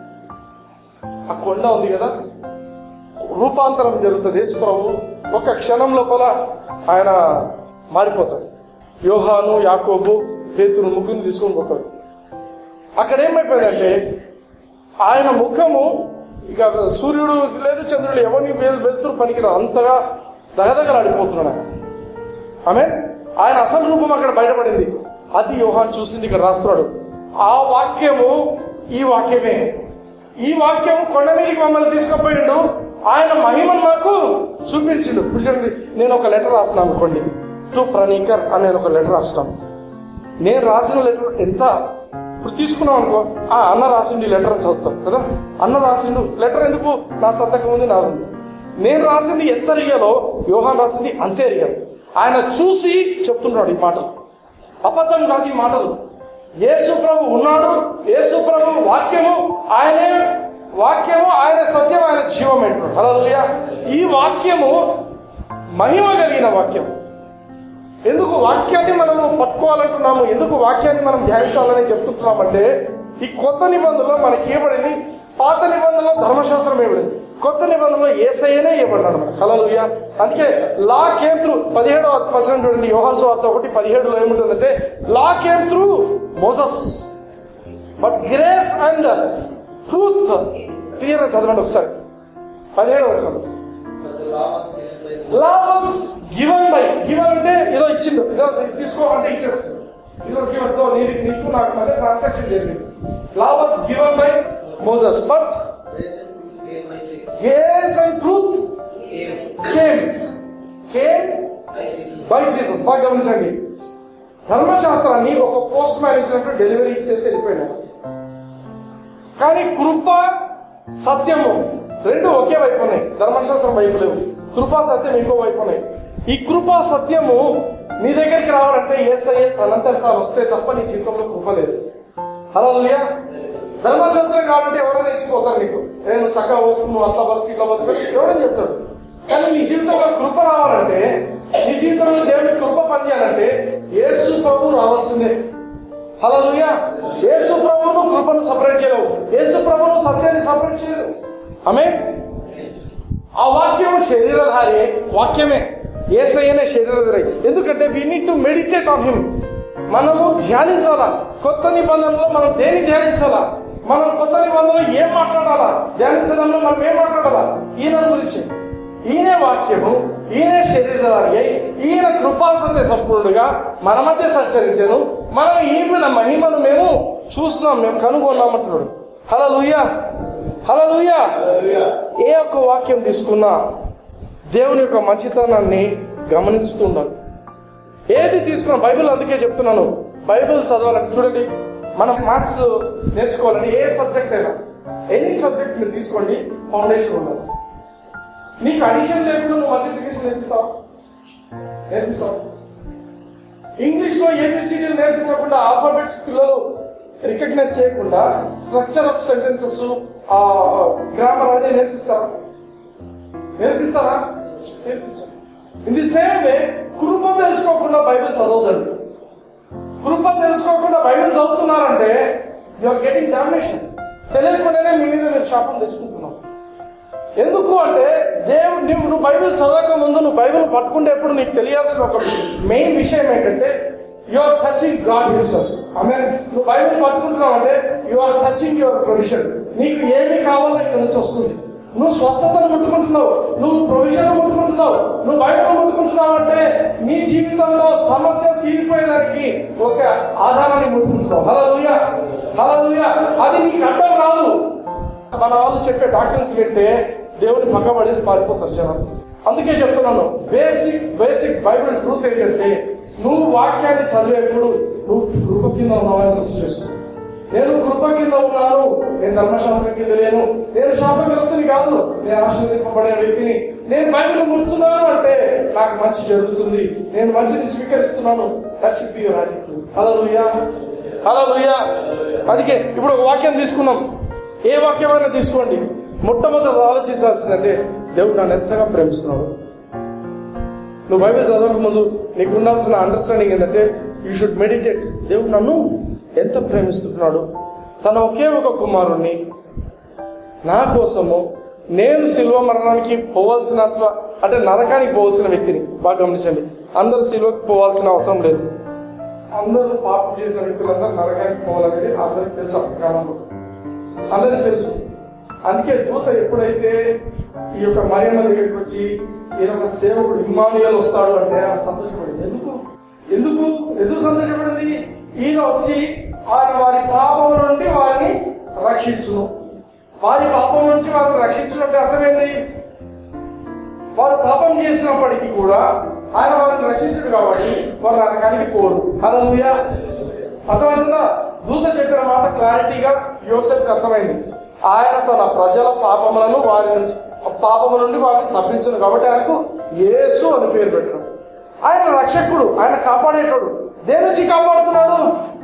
ఆ కొండ ఉంది కదా రూపాంతరం జరుగుతుంది యేసు ప్రభు ఒక క్షణం లోపల ఆయన మారిపోతాడు యోహాను యాకోబు పేతురు ముగ్గురిని తీసుకొని పోతాడు అక్కడ ఏమైపోయిందంటే ఆయన ముఖము ఇక సూర్యుడు లేదు చంద్రుడు ఎవరిని వెల్- వెళ్తురు పనికిరా అంతగా దగదగలాడిపోతున్నాడు ఆయన ఆమె ఆయన అసలు రూపం అక్కడ బయటపడింది అది యోహాన్ చూసింది ఇక్కడ రాస్తున్నాడు ఆ వాక్యము ఈ వాక్యమే ఈ వాక్యం కొండ మీదకి మమ్మల్ని తీసుకుపోయిండు ఆయన మహిమను మాకు చూపించిండు ఇప్పుడు చూడండి నేను ఒక లెటర్ రాస్తున్నాను అనుకోండి టు ప్రణీకర్ అని నేను ఒక లెటర్ రాస్తున్నాను నేను రాసిన లెటర్ ఎంత ఇప్పుడు తీసుకున్నాం అనుకో ఆ అన్న రాసిండు ఈ లెటర్ అని చదువుతాం కదా అన్న రాసిండు లెటర్ ఎందుకు నా సంతకం ఉంది నా ఉంది నేను రాసింది ఎంత రియలో యోహాన్ రాసింది అంతే రియల్ ఆయన చూసి చెప్తున్నాడు ఈ మాటలు అబద్ధం కాదు ఈ మాటలు యేసు ప్రభు ఉన్నాడు యేసు ప్రభు వాక్యము ఆయనే వాక్యము ఆయన సత్యం ఆయన జీవం అంటున్నాడు హల్లెలూయా ఈ వాక్యము మహిమ కలిగిన వాక్యం ఎందుకు వాక్యాన్ని మనము పట్టుకోవాలంటున్నాము ఎందుకు వాక్యాన్ని మనం ధ్యానించాలని చెప్తుంటున్నామంటే ఈ కొత్త నిబంధనలో మనకి ఇవ్వబడింది పాత నిబంధనలో ధర్మశాస్త్రం ఇవ్వబడింది కొత్త నిబంధనలో ఏసయ్యనే ఇవ్వబడినాడు మనకు హలలుయ అందుకే లా కేమ్ త్రూ పదిహేడవ పర్సెంట్ చూడండి యోహాన్ వార్త ఒకటి పదిహేడులో ఏముంటుందంటే law came through Moses but grace and truth క్లియర్గా చదవండి ఒకసారి పదిహేడు వస్తుంది law was given by given అంటే ఏదో ఇచ్చిండు ఏదో తీసుకో అంటే ఇచ్చేస్తుంది ఇట్ వాస్ గివన్ తో నీకు నీకు నాకు మధ్య ట్రాన్సాక్షన్ జరిగింది law was given by Moses but grace and truth came came by Jesus బాగా గమనించండి ధర్మశాస్త్రాన్ని ఒక పోస్ట్ మ్యాన్ ఇచ్చినట్టు డెలివరీ ఇచ్చేసి వెళ్ళిపోయినాడు కానీ కృప సత్యము రెండు ఒకే వైపు ఉన్నాయి ధర్మశాస్త్రం వైపు లేవు కృపా సత్యం ఇంకో వైపు ఉన్నాయి ఈ కృపా సత్యము నీ దగ్గరికి రావాలంటే ఏసయ్య తనంతట తాను వస్తే తప్ప నీ జీవితంలో కృప లేదు అలా ధర్మశాస్త్రం కావాలంటే ఎవరైనా ఇచ్చిపోతారు నీకు నేను సగా పోతు నువ్వు అట్లా బతుకు ఇట్లా బతుకు ఎవడని చెప్తాడు కానీ నీ జీవితంలో కృప రావాలంటే నీ జీవితంలో దేవుని కృప పనిచేయాలంటే యేసు ప్రభు రావాల్సిందే హల్లెలూయా యేసు ప్రభువును కృపను సపరేట్ చేయలేవు యేసు ప్రభువును సత్యాన్ని సపరేట్ చేయలేవు ఆమె ఆ వాక్యము శరీరధారి వాక్యమే ఏసయ్యనే శరీరధారి ఎందుకంటే we need to meditate on him మనము ధ్యానించాలా కొత్త నిబంధనలో మనం దేని ధ్యానించాలా మనం కొత్త నిబంధనలో ఏం మాట్లాడాలా ధ్యానించడంలో మనం ఏం మాట్లాడాలా ఈయన గురించి ఈయనే వాక్యము ఈయనే శరీరధారి అయి ఈయన కృపాసత్య సంపూర్ణుడుగా మన మధ్య సంచరించాను మనం ఈమెన మహిమను మేము చూస్తున్నాం మేము కనుగొన్నామంటున్నాడు హలలుయా హలలుయా హల్లెలూయా. ఏ ఒక్క వాక్యం తీసుకున్నా దేవుని యొక్క మంచితనాన్ని గమనించుతూ ఉండాలి ఏది తీసుకున్నా బైబిల్ అందుకే చెప్తున్నాను బైబిల్ చదవాలంటే చూడండి మనం మ్యాథ్స్ నేర్చుకోవాలంటే ఏ సబ్జెక్ట్ అయినా ఎనీ సబ్జెక్ట్ మీరు తీసుకోండి ఫౌండేషన్ ఉండాలి నీకు అడిషన్ లేకుండా నువ్వు మల్టిప్లికేషన్ నేర్పిస్తావు నేర్పిస్తావు ఇంగ్లీష్ లో ఏబిసిడి నేర్పించకుండా ఆల్ఫాబెట్స్ పిల్లలు రికగ్నైజ్ చేయకుండా స్ట్రక్చర్ ఆఫ్ సెంటెన్సెస్ గ్రామర్ అనేది నేర్పిస్తారా నేర్పిస్తారా నేర్పించారు ఇన్ ది సేమ్ వే కృప తెలుసుకోకుండా బైబిల్ చదవదండి కృప తెలుసుకోకుండా బైబిల్ చదువుతున్నారంటే యు ఆర్ గెటింగ్ డామినేషన్ తెలియకుండానే మీ మీద మీరు శాపం తెచ్చుకుంటున్నావు ఎందుకు అంటే దేవుడు నువ్వు నువ్వు బైబిల్ చదవక ముందు నువ్వు బైబిల్ పట్టుకునేప్పుడు నీకు తెలియాల్సిన ఒక మెయిన్ విషయం ఏంటంటే you are touching God himself ఆమె నువ్వు బైబిల్ పట్టుకుంటున్నావు అంటే you are touching your provision నీకు ఏమి కావాలో ఇక్కడ నుంచి వస్తుంది నువ్వు స్వస్థతను ముట్టుకుంటున్నావు నువ్వు ప్రొవిజన్ ముట్టుకుంటున్నావు నువ్వు బయటను ముట్టుకుంటున్నావు అంటే నీ జీవితంలో సమస్య తీరిపోయేదానికి ఒక ఆధారాన్ని ముట్టుకుంటున్నావు హలలుయ హలలుయ అది నీకు అడ్డం రాదు మన వాళ్ళు చెప్పే డాక్టర్స్ వింటే దేవుని పక్క పడేసి పారిపోతారు జనం అందుకే చెప్తున్నాను బేసిక్ బేసిక్ బైబిల్ ట్రూత్ ఏంటంటే నువ్వు వాక్యాన్ని చదివేప్పుడు నువ్వు కృప కింద ఉన్నావని గుర్తు చేసుకో నేను కృప కింద ఉన్నాను నేను ధర్మశాస్త్రం కింద లేను నేను శాపగ్రస్తుని కాదు నేను ఆశీర్వదింపబడిన వ్యక్తిని నేను బైబిల్ ముడుతున్నాను అంటే నాకు మంచి జరుగుతుంది నేను మంచిని స్వీకరిస్తున్నాను that should be your attitude hallelujah hallelujah అందుకే ఇప్పుడు ఒక వాక్యం తీసుకున్నాం ఏ వాక్యమైనా తీసుకోండి మొట్టమొదటి ఆలోచించాల్సిందంటే దేవుడు నన్ను ఎంతగా ప్రేమిస్తున్నాడు నువ్వు బైబిల్ చదవక ముందు నీకు ఉండాల్సిన అండర్స్టాండింగ్ ఏంటంటే యూ షుడ్ మెడిటేట్ దేవుడు నన్ను ఎంత ప్రేమిస్తున్నాడు తన ఒకే ఒక కుమారుణ్ణి నా కోసము నేను శిల్వ మరణానికి పోవాల్సిన అత్వ- అంటే నరకానికి పోవాల్సిన వ్యక్తిని బాగా గమనించండి అందరూ శిల్వకి పోవాల్సిన అవసరం లేదు అందరూ పాపం చేసిన వ్యక్తులందరూ నరకానికి పోవాలనేది అందరికి తెలుసు ఆ కాలంలో అందరికి తెలుసు అందుకే దూత ఎప్పుడైతే ఈ యొక్క మరియమ్మ దగ్గరికి వచ్చి ఈయన ఒక సేవకుడు ఇమానియల్ వస్తాడు అంటే ఆమె సంతోషపడింది ఎందుకు ఎందుకు ఎందుకు సంతోషపడింది ఈయన వచ్చి ఆయన వారి పాపం నుండి వారిని రక్షించును వారి పాపం నుంచి వారిని రక్షించడం అంటే అర్థమైంది వారు పాపం చేసినప్పటికీ కూడా ఆయన వారిని రక్షించడు కాబట్టి వారు నరకానికి పోరు హల్లెలూయా అర్థమైందా దూత చెప్పిన మాట క్లారిటీగా యోసెఫ్ అర్థమైంది ఆయన తన ప్రజల పాపములను వారి నుంచి పాపము నుండి వారిని తప్పించను కాబట్టి ఆయనకు యేసు అని పేరు పెట్టడం ఆయన రక్షకుడు ఆయన కాపాడేటోడు దేని నుంచి కాపాడుతున్నాడు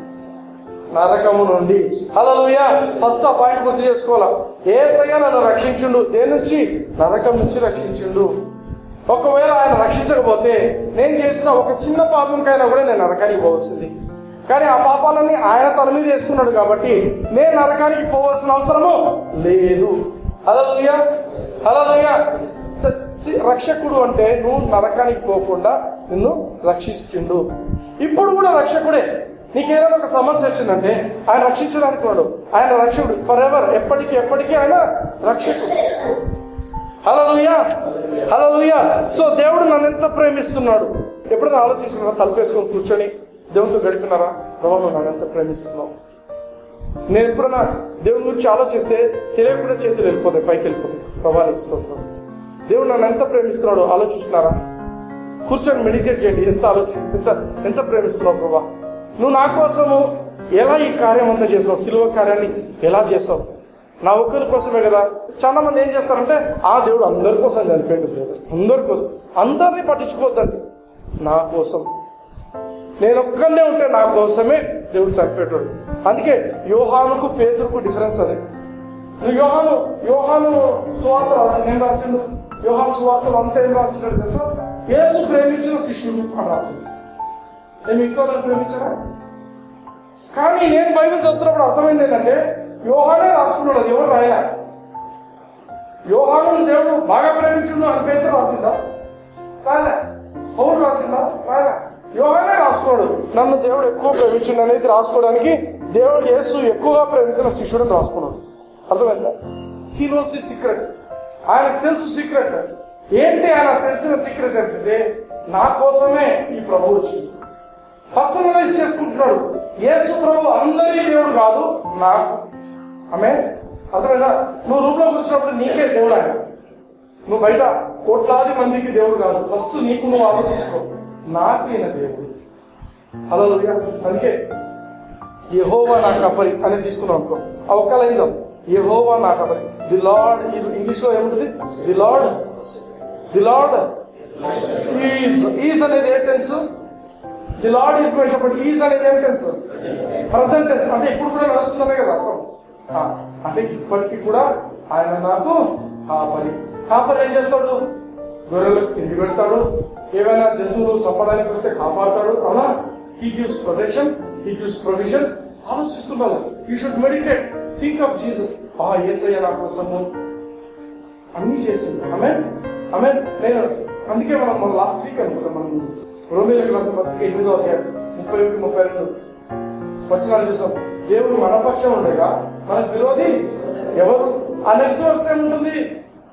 నరకము నుండి హల్లెలూయా ఫస్ట్ ఆ పాయింట్ గుర్తు చేసుకోవాలా ఏసయ్య నన్ను రక్షించుండు దేని నుంచి నరకం నుంచి రక్షించుండు ఒకవేళ ఆయన రక్షించకపోతే నేను చేసిన ఒక చిన్న పాపంకైనా కూడా నేను నరకానికి పోవాల్సింది కానీ ఆ పాపాలన్నీ ఆయన తన మీద వేసుకున్నాడు కాబట్టి నేను నరకానికి పోవాల్సిన అవసరము లేదు హల్లెలూయా హల్లెలూయా త- సి- రక్షకుడు అంటే నువ్వు నరకానికి పోకుండా నిన్ను రక్షిస్తుండు ఇప్పుడు కూడా రక్షకుడే నీకేదైనా ఒక సమస్య వచ్చిందంటే ఆయన రక్షించడానికి ఉన్నాడు ఆయన రక్షకుడు ఫర్ ఎవర్ ఎప్పటికీ ఎప్పటికీ ఆయన రక్షకుడు హలలుయా హలలుయా సో దేవుడు నన్ను ఎంత ప్రేమిస్తున్నాడు ఎప్పుడైనా ఆలోచించినారా తలుపేసుకొని కూర్చొని దేవునితో గడిపినారా ప్రభావ నువ్వు నన్ను ఎంత ప్రేమిస్తున్నావు నేను ఎప్పుడైనా దేవుని గురించి ఆలోచిస్తే తెలియకుండా చేతులు వెళ్ళిపోతాయి పైకి వెళ్ళిపోతాయి ప్రభానికి స్తోత్రం దేవుడు నన్ను ఎంత ప్రేమిస్తున్నాడో ఆలోచించినారా కూర్చొని మెడిటేట్ చేయండి ఎంత ఆలోచన ఎంత ఎంత ప్రేమిస్తున్నావు ప్రభా నువ్వు నా కోసము ఎలా ఈ కార్యం అంతా చేసావు సిలువ కార్యాన్ని ఎలా చేసావు నా ఒక్కరి కోసమే కదా చాలా మంది ఏం చేస్తారంటే ఆ దేవుడు అందరి కోసం చనిపోయింది బ్రదర్ అందరి కోసం అందరినీ పట్టించుకోవద్దండి నా కోసం నేను ఒక్కనే ఉంటే నా కోసమే దేవుడు చనిపోయాడు అందుకే యోహానుకు పేతురుకు డిఫరెన్స్ అదే నువ్వు యోహాను యోహాను సువార్త రాసిండు ఏం రాసిండు యోహాను సువార్తలు అంతా ఏం రాసిండు తెలుసా యేసు ప్రేమించిన శిష్యుడు అని రాసిండు నేను ఇంకో ప్రేమించారా కానీ నేను బైబిల్ చదువుతున్నప్పుడు అర్థమైంది ఏంటంటే యోహానే రాసుకున్నాడు అది ఎవరు రాయా యోహాను దేవుడు బాగా ప్రేమించుడు అని పేరు రాసిందా రాయలే పౌరు రాసిందా రాయలే యోహానే రాసుకున్నాడు నన్ను దేవుడు ఎక్కువ ప్రేమించుడు అనేది రాసుకోవడానికి దేవుడు యేసు ఎక్కువగా ప్రేమించిన శిష్యుడని రాసుకున్నాడు అర్థమైందా హీ నోస్ ది సీక్రెట్ ఆయనకు తెలుసు సీక్రెట్ ఏంటి ఆయన తెలిసిన సీక్రెట్ అంటే నా కోసమే ఈ ప్రభు వచ్చింది పర్సనలైజ్ చేసుకుంటున్నాడు యేసు ప్రభు అందరి దేవుడు కాదు నాకు ఆమె అర్థమైనా నువ్వు రూమ్ లో కూర్చున్నప్పుడు నీకే దేవుడు ఆయన నువ్వు బయట కోట్లాది మందికి దేవుడు కాదు ఫస్ట్ నీకు నువ్వు ఆలోచించుకో నాకు ఈయన దేవుడు హలో అందుకే యహోవా నా కపరి అని తీసుకున్నాం అనుకో ఆ ఒక్క లైన్ చాలు యహోవా నా కపరి ది లార్డ్ ఈజ్ ఇంగ్లీష్ లో ఏముంటుంది the Lord the Lord is is అనేది ఏ tense the Lord is my shepherd is అనేది ఏం టెన్స్ ప్రజెంట్ టెన్స్ అంటే ఇప్పుడు కూడా నడుస్తుందనే కదా అర్థం ఆ, అంటే ఇప్పటికీ కూడా ఆయన నాకు కాపరి కాపరి ఏం చేస్తాడు గొర్రెలకు తిండి పెడతాడు ఏవైనా జంతువులు చంపడానికి వస్తే కాపాడతాడు అవునా he gives protection he gives provision ఆలోచిస్తున్నాను you should meditate think of Jesus ఆ ఏసయ్య నా కోసము అన్ని చేసింది ఆమె ఆమె నేను అందుకే మనం మన లాస్ట్ వీక్ అనుకుంటాం మనం రోమిలకు రాసిన పత్రిక ఎనిమిదో అధ్యాయం ముప్పై ఒకటి ముప్పై రెండు వచనాలు చూసాం దేవుడు మన పక్షం ఉండగా మనకు విరోధి ఎవరు ఆ నెక్స్ట్ వర్స్ ఏముంటుంది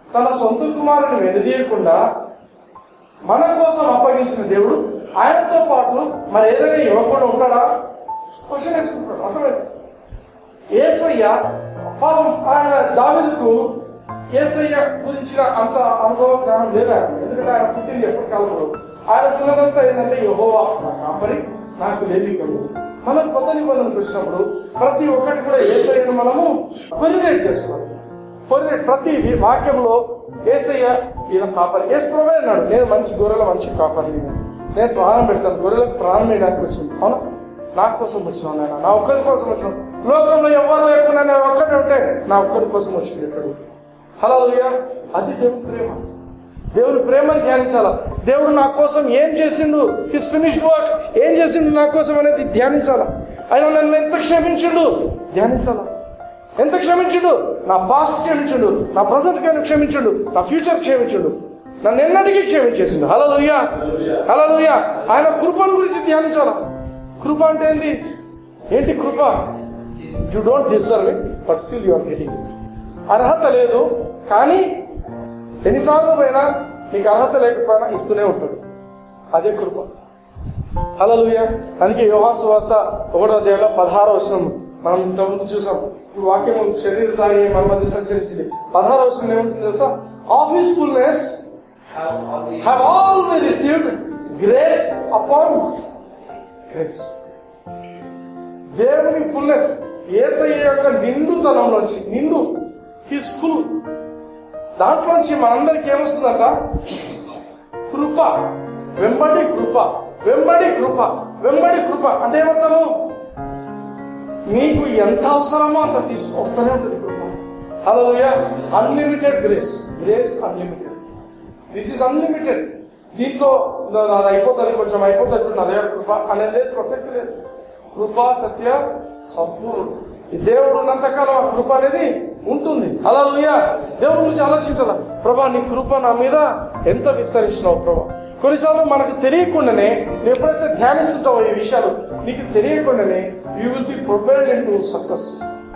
తన సొంత కుమారుని వెనుదీయకుండా మన కోసం అప్పగించిన దేవుడు ఆయనతో పాటు మరి ఏదైనా ఇవ్వకుండా ఉంటాడా క్వశ్చన్ వేసుకుంటాడు అర్థమైంది ఏసయ్య పాపం ఆయన దావిదుకు ఏసయ్య గురించిన అంత అనుభవ జ్ఞానం లేదు ఆయన ఎందుకంటే ఆయన పుట్టింది ఎప్పుడు కాలంలో ఆయన పిల్లలంతా ఏంటంటే యహోవా నా కాపరి నాకు లేవికలు మనం కొత్త నిబంధనకు వచ్చినప్పుడు ప్రతి ఒక్కటి కూడా ఏసయ్యను మనము కొరిలేట్ చేస్తున్నాం కొరిలేట్ ప్రతి వి- వాక్యంలో ఏసయ్య ఈయన కాపరి ఏసు ప్రభే అన్నాడు నేను మంచి గొర్రెల మంచి కాపరి నేను ప్రాణం పెడతాను గొర్రెలకు ప్రాణం వేయడానికి వచ్చింది అవునా నా కోసం వచ్చినాను నాయన నా ఒక్కరి కోసం వచ్చినాను లోకంలో ఎవరు లేకుండా నేను ఒక్కడే ఉంటే నా ఒక్కరి కోసం వచ్చింది ఇక్కడ హలో అది దేవుని ప్రేమ దేవుని ప్రేమను ధ్యానించాలా దేవుడు నా కోసం ఏం చేసిండు హిస్ ఫినిష్డ్ వర్క్ ఏం చేసిండు నా కోసం అనేది ధ్యానించాలా ఆయన నన్ను ఎంత క్షమించిండు ధ్యానించాలా ఎంత క్షమించుడు నా పాస్ట్ క్షమించుడు నా ప్రజెంట్ క్షమించుడు నా ఫ్యూచర్ క్షమించుడు నన్ను ఎన్నటికీ క్షమించేసిండు హలో లుయ్యా హలో లుయ్యా ఆయన కృపను గురించి ధ్యానించాలా కృప అంటే ఏంది ఏంటి కృప you don't deserve it but still you are getting అర్హత లేదు కానీ ఎన్నిసార్లు పోయినా నీకు అర్హత లేకపోయినా ఇస్తూనే ఉంటాడు అదే కృప హలలుయ అందుకే యోహాసు వార్త ఒకటో అధ్యాయంలో పదహార వచనం మనం ఇంతకుముందు చూసాం ఇప్పుడు వాక్యం శరీర తాగి మన మధ్య సంచరించింది పదహార వచనం ఏముంటుంది తెలుసా of his fullness have all received grace upon grace దేవుని ఫుల్నెస్ ఏసయ్య యొక్క నిండుతనంలోంచి నిండు హిస్ ఫుల్ దాంట్లోంచి మనందరికి ఏమొస్తుందంట కృప వెంబడి కృప వెంబడి కృప వెంబడి కృప అంటే ఏమర్థము నీకు ఎంత అవసరమో అంత తీసుకు వస్తూనే ఉంటుంది కృప hello unlimited grace grace unlimited this is unlimited దీంట్లో నా- నాది అయిపోతుంది కొంచెం అయిపోతుంది చూడు నా దగ్గర కృప అనేది లేదు, ప్రసక్తి లేదు కృప సత్య సంపూర్ణ ఈ దేవుడు ఉన్నంతకాలం ఆ కృప అనేది ఉంటుంది అలా దేవుడి గురించి ఆలోచించాల ప్రభా నీ కృప నా మీద ఎంత విస్తరించినావు ప్రభా కొన్నిసార్లు మనకు తెలియకుండానే నువ్వు ఎప్పుడైతే ధ్యానిస్తుంటావో ఈ విషయాలు నీకు తెలియకుండానే you will be propelled into success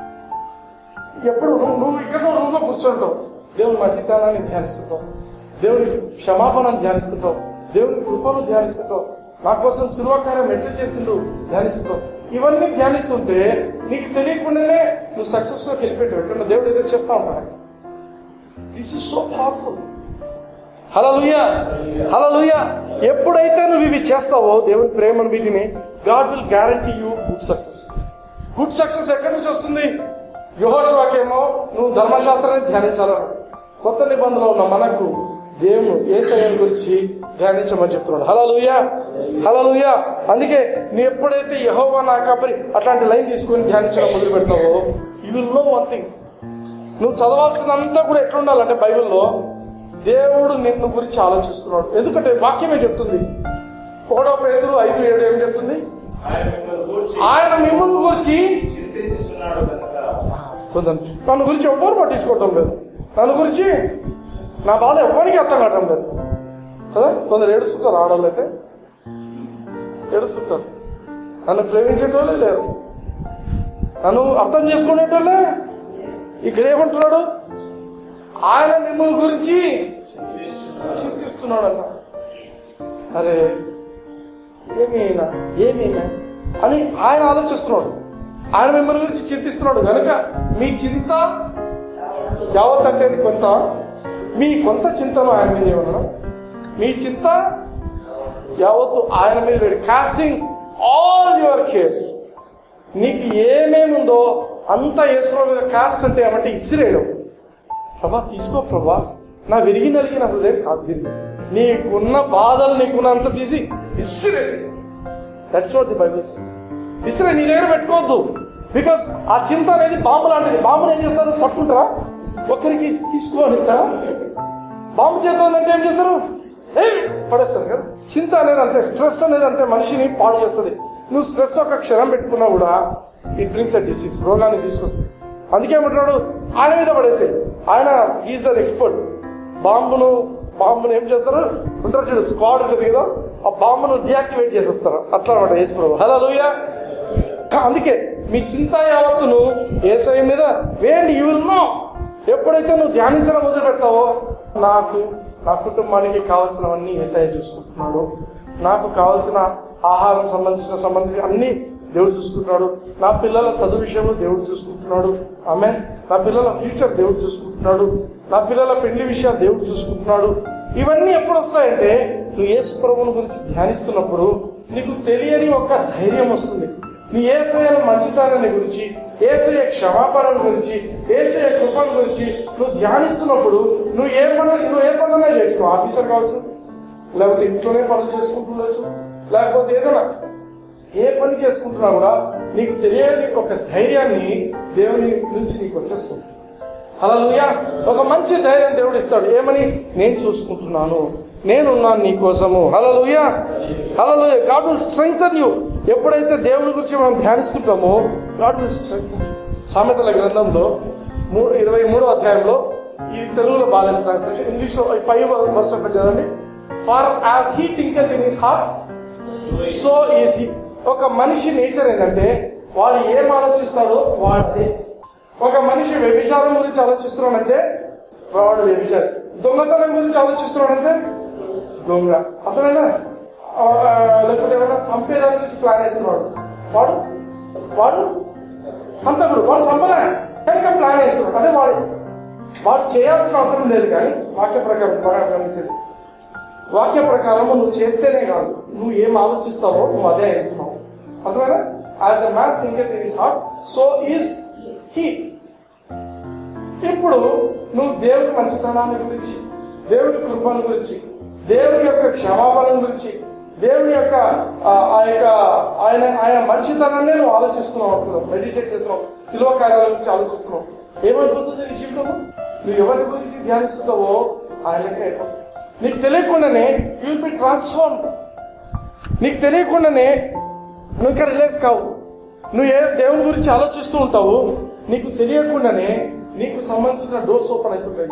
ఎప్పుడు నువ్వు నువ్వు ఇక్కడ రూమ్ లో కూర్చుంటావు దేవుని మంచితనాన్ని ధ్యానిస్తుంటావు దేవుని క్షమాపణను ధ్యానిస్తుంటావు దేవుని కృపను ధ్యానిస్తుంటావు నా కోసం శిల్వకార్యం ఎట్లా చేసిండు ధ్యానిస్తుంటావు ఇవన్నీ ధ్యానిస్తుంటే నీకు తెలియకుండానే నువ్వు సక్సెస్ లోకి వెళ్ళిపోయావు ఎక్కడ దేవుడు ఏదో చేస్తా ఉంటాడు this is so powerful hallelujah hallelujah ఎప్పుడైతే నువ్వు ఇవి చేస్తావో దేవుని ప్రేమను వీటిని God will guarantee you good success good success ఎక్కడి నుంచి వస్తుంది యహోశవాకేమో నువ్వు ధర్మశాస్త్రాన్ని ధ్యానించాలన్నాడు కొత్త నిబంధనలో ఉన్న మనకు దేవుడు ఏసయ్యను గురించి ధ్యానించమని చెప్తున్నాడు హలలుయా హలలుయా అందుకే నీ ఎప్పుడైతే యహోవా నా కాపరి అట్లాంటి లైన్ తీసుకొని ధ్యానించడం మొదలు పెడతావో you will know one thing నువ్వు చదవాల్సిందంతా కూడా ఎట్లుండాలంటే బైబిల్లో దేవుడు నిన్ను గురించి ఆలోచిస్తున్నాడు ఎందుకంటే వాక్యమే చెప్తుంది ఒకటో పేదలు ఐదు ఏడు ఏం చెప్తుంది ఆయన మిమ్మల్ని గూర్చి ఆయన మిమ్మల్ని గురించి చింతించుచున్నాడు కనుక కొంచెం నన్ను గురించి ఎవ్వరు పట్టించుకోవటం లేదు నన్ను గురించి నా బాధ ఎవ్వరికి అర్థం కావటం లేదు కదా కొందరు ఏడుస్తుంటారు ఆడవాళ్ళు అయితే ఏడుస్తుంటారు నన్ను ప్రేమించేటోళ్ళే లేరు నన్ను అర్థం చేసుకునేటోళ్ళే ఇక్కడ ఏమంటున్నాడు ఆయన మిమ్మల్ని గురించి చింతిస్తున్నాడన్న అరే ఏమి అయినా ఏమి అయినా అని ఆయన ఆలోచిస్తున్నాడు ఆయన మిమ్మల్ని గురించి చింతిస్తున్నాడు కనుక మీ చింత యావత్ అంటే అది కొంత మీ కొంత చింతను ఆయన మీద ఏమన్నా మీ చింత యావత్తు ఆయన మీద వేడి కాస్టింగ్ ఆల్ యువర్ కేర్ నీకు ఏమేమి ఉందో అంతా వేసుకో మీద కాస్ట్ అంటే ఏమంటే ఇసిరేయడం ప్రభా తీసుకో ప్రభా నా విరిగి నలిగిన హృదయం కాదు తిరిగి నీకున్న బాధలు నీకున్నంత తీసి ఇసిరేసి that's what the Bible says ఇసిరే నీ దగ్గర పెట్టుకోవద్దు బికాస్ ఆ చింత అనేది బాంబు లాంటిది బాంబుని ఏం చేస్తారు పట్టుకుంటారా ఒకరికి తీసుకో అని ఇస్తారా బాంబు చేత ఉందంటే ఏం చేస్తారు ఏ పడేస్తారు కదా చింత అనేది అంతే స్ట్రెస్ అనేది అంతే మనిషిని పాడు చేస్తుంది నువ్వు స్ట్రెస్ ఒక క్షణం పెట్టుకున్నా కూడా ఇట్ బ్రింగ్స్ అ డిసీజ్ రోగాన్ని తీసుకొస్తుంది అందుకే ఏమంటున్నాడు ఆయన మీద పడేసాయి ఆయన ఈజ్ అన్ ఎక్స్పర్ట్ బాంబును బాంబును ఏం చేస్తారు ఉంటారు చూడు స్క్వాడ్ ఉంటుంది కదా ఆ బాంబును డియాక్టివేట్ చేసేస్తారు అట్లా అనమాట యేసు హలో లూయా అందుకే మీ చింత యావత్తును ఏసఐ మీద వేయండి యూ విల్ నో ఎప్పుడైతే నువ్వు ధ్యానించడం మొదలు పెడతావో నాకు నా కుటుంబానికి కావాల్సినవన్నీ ఏసఐ చూసుకుంటున్నాడు నాకు కావాల్సిన ఆహారం సంబంధించిన సంబంధించి అన్ని దేవుడు చూసుకుంటున్నాడు నా పిల్లల చదువు విషయంలో దేవుడు చూసుకుంటున్నాడు ఆమె నా పిల్లల ఫ్యూచర్ దేవుడు చూసుకుంటున్నాడు నా పిల్లల పెళ్లి విషయాలు దేవుడు చూసుకుంటున్నాడు ఇవన్నీ ఎప్పుడు వస్తాయంటే నువ్వు యేసు ప్రభువుని గురించి ధ్యానిస్తున్నప్పుడు నీకు తెలియని ఒక ధైర్యం వస్తుంది నీ ఏసఐల మంచితనాన్ని గురించి ఏసఐ క్షమాపణల గురించి ఏసఐ కృపను గురించి నువ్వు ధ్యానిస్తున్నప్పుడు నువ్వు ఏ పని నువ్వు ఏ పనులనే చేయొచ్చు నువ్వు ఆఫీసర్ కావచ్చు లేకపోతే ఇంట్లోనే పనులు చేసుకుంటుండొచ్చు లేకపోతే ఏదైనా ఏ పని చేసుకుంటున్నా కూడా నీకు తెలియని ఒక ధైర్యాన్ని దేవుని నుంచి నీకు వచ్చేస్తుంది హలలుయా ఒక మంచి ధైర్యం దేవుడు ఇస్తాడు ఏమని నేను చూసుకుంటున్నాను నేనున్నాను నీ కోసము hallelujah hallelujah God will strengthen you ఎప్పుడైతే దేవుని గురించి మనం ధ్యానిస్తుంటామో గాడ్ విల్ స్ట్రెంగ్తన్ సామెతల గ్రంథంలో మూడు ఇరవై మూడో అధ్యాయంలో ఈ తెలుగులో బాగాలేదు ట్రాన్స్లేషన్ ఇంగ్లీష్ లో ఈ పై వరుస ఒకటి చదవండి for as he thinketh in his heart so is he ఒక మనిషి నేచర్ ఏంటంటే వాడు ఏం ఆలోచిస్తాడో వాడే ఒక మనిషి వ్యభిచారం గురించి ఆలోచిస్తున్నాడంటే వాడు వ్యభిచారి దొంగతనం గురించి ఆలోచిస్తున్నాడంటే దొంగ అతనైనా ఆ, లేకపోతే ఏమైనా చంపేదాని గురించి ప్లాన్ వేస్తున్నాడు వాడు వాడు హంతకుడు వాడు సంపద కనుక ప్లాన్ వేస్తున్నాడు అంటే వాడు వాడు చేయాల్సిన అవసరం లేదు కానీ వాక్య ప్రకారం బాగా గమనించండి వాక్య ప్రకారం నువ్వు చేస్తేనే కాదు నువ్వు ఏం ఆలోచిస్తావో నువ్వు అదే అవుతున్నావు అర్థమైనా as a man think in his heart so is he ఇప్పుడు నువ్వు దేవుని మంచితనాన్ని గురించి దేవుని కృపను గురించి దేవుని యొక్క క్షమాపణ గురించి దేవుని యొక్క ఆ ఆ యొక్క ఆయన ఆయన మంచితనాన్ని నువ్వు ఆలోచిస్తున్నావు అంటున్నావు మెడిటేట్ చేస్తున్నావు శిల్వ కార్యాల గురించి ఆలోచిస్తున్నావు ఏమైపోతుంది నీ జీవితం నువ్వు ఎవరి గురించి ధ్యానిస్తున్నావో ఆయనకే అయిపోతుంది నీకు తెలియకుండానే యూ విల్ బి ట్రాన్స్ఫార్మ్ నీకు తెలియకుండానే నువ్వు ఇంకా రిలాక్స్ కావు నువ్వు ఏ దేవుని గురించి ఆలోచిస్తూ ఉంటావు నీకు తెలియకుండానే నీకు సంబంధించిన డోర్స్ ఓపెన్ అవుతుంటాయి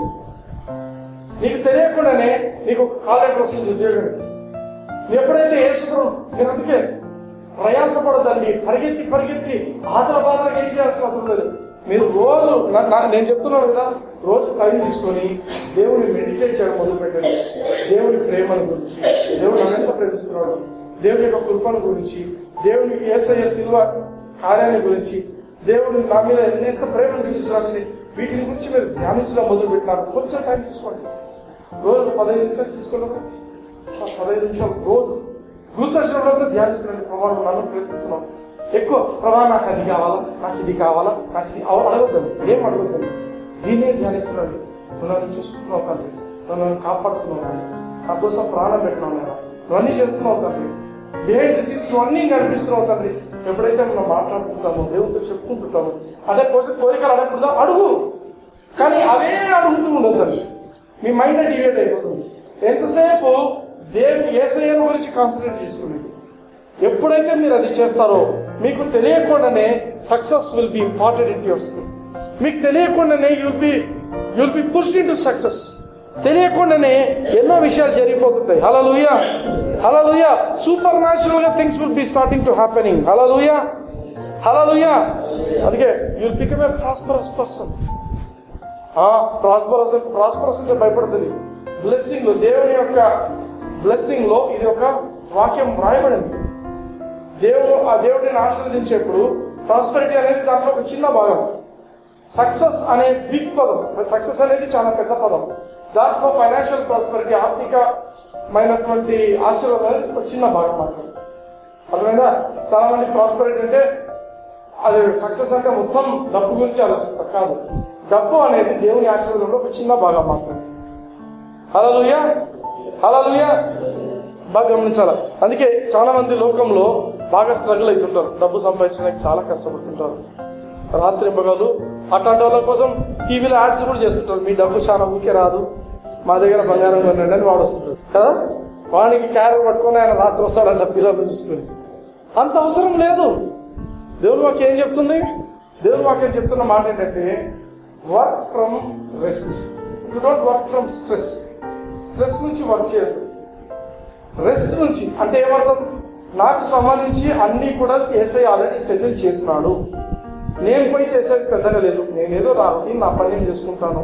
నీకు తెలియకుండానే నీకు ఒక కాల్ లెటర్ వస్తుంది ఉద్యోగానికి నువ్వు ఎప్పుడైతే వేసుకున్నావు నేను అందుకే ప్రయాసపడదండి పరిగెత్తి పరిగెత్తి ఆదర బాధలకు ఏం చేయాల్సిన అవసరం లేదు మీరు రోజు నా- నా- నేను చెప్తున్నాను కదా రోజు టైం తీసుకొని దేవుని మెడిటేట్ చేయడం మొదలు పెట్టండి దేవుని ప్రేమను గురించి దేవుడు నన్ను ఎంత ప్రేమిస్తున్నాడు దేవుని యొక్క కృపను గురించి దేవుని ఏసయ్య శిల్వ కార్యాన్ని గురించి దేవుడు నా మీద ఎంత ప్రేమను చూపించడానికి వీటిని గురించి మీరు ధ్యానించడం మొదలు పెట్టినారు కొంచెం టైం తీసుకోండి రోజు పదహైదు నిమిషాలు తీసుకోండి ఆ పదహైదు నిమిషాలు రోజు గురుదర్శనంలో ధ్యానిస్తున్నాను ప్రభావం నన్ను ప్రేమిస్తున్నాను ఎక్కువ ప్రభా నాకు అది కావాలా నాకు ఇది కావాలా నాకు ఇది అవ- అడగొద్దండి ఏం అడగొద్దండి దీన్నే ధ్యానిస్తున్నాడు నువ్వు నన్ను చూసుకుంటున్నావు తండ్రి నువ్వు నన్ను కాపాడుతున్నావు తండ్రి. నా కోసం ప్రాణం పెట్టినావు నేను నువ్వు అన్ని చేస్తున్నావు తండ్రి బిహైండ్ ది సీన్స్ నువ్వు అన్ని నడిపిస్తున్నావు తండ్రి ఎప్పుడైతే మనం మాట్లాడుకుంటామో దేవునితో చెప్పుకుంటుంటామో అదే కోసం కోరికలు అడగకూడదా అడుగు కానీ అవే అడుగుతూ ఉండొద్దండి మీ మైండ్ డివేట్ అయిపోతుంది ఎంతసేపు దేవుని ఏసయ్యను గురించి కాన్సన్ట్రేట్ చేస్తుంది ఎప్పుడైతే మీరు అది చేస్తారో మీకు తెలియకుండానే success will be important in your school మీకు తెలియకుండానే you'll be you'll be pushed into success తెలియకుండానే ఎన్నో విషయాలు జరిగిపోతుంటాయి హలలుయ హలలుయ సూపర్ న్యాచురల్ గా things will be starting to happening hallelujah hallelujah అందుకే you'll become a prosperous person prosperous prosperous అంటే భయపడుతుంది బ్లెస్సింగ్ లో దేవుని యొక్క బ్లెస్సింగ్ లో ఇది ఒక వాక్యం రాయబడింది దేవుడు ఆ దేవుడిని ఆశీర్వదించేప్పుడు ప్రాస్పరిటీ అనేది దాంట్లో ఒక చిన్న భాగం సక్సెస్ అనే బిగ్ పదం సక్సెస్ అనేది చాలా పెద్ద పదం దాంట్లో ఫైనాన్షియల్ ప్రాస్పరిటీ ఆర్థికమైనటువంటి ఆశీర్వాదం అనేది ఒక చిన్న భాగం మాత్రం అర్థమైందా చాలా మంది ప్రాస్పరిటీ అంటే అది సక్సెస్ అంటే మొత్తం డబ్బు గురించి ఆలోచిస్తారు కాదు డబ్బు అనేది దేవుని ఆశీర్వాదంలో ఒక చిన్న భాగం మాత్రమే హలలుయా హలలుయా బాగా గమనించాల అందుకే చాలా మంది లోకంలో బాగా స్ట్రగుల్ అవుతుంటారు డబ్బు సంపాదించడానికి చాలా కష్టపడుతుంటారు రాత్రి పగలు అట్లాంటి వాళ్ళ కోసం టీవీలో యాడ్స్ కూడా చేస్తుంటారు మీ డబ్బు చాలా ఊకే రాదు మా దగ్గర బంగారం కొనండి అని వాడు వస్తుంటాడు కదా వానికి క్యారెట్ పట్టుకొని ఆయన రాత్రి వస్తాడంట పిల్లలు చూసుకుని అంత అవసరం లేదు దేవుని వాక్యం ఏం చెప్తుంది దేవుని వాక్యం చెప్తున్న మాట ఏంటంటే work from rest you don't work from stress stress నుంచి వర్క్ చేయదు రెస్ట్ నుంచి అంటే ఏమర్థం నాకు సంబంధించి అన్ని కూడా ఏసై ఆల్రెడీ సెటిల్ చేసినాడు నేను పోయి చేసేది పెద్దగా లేదు నేను ఏదో నా రొటీన్ నా పని నేను చేసుకుంటాను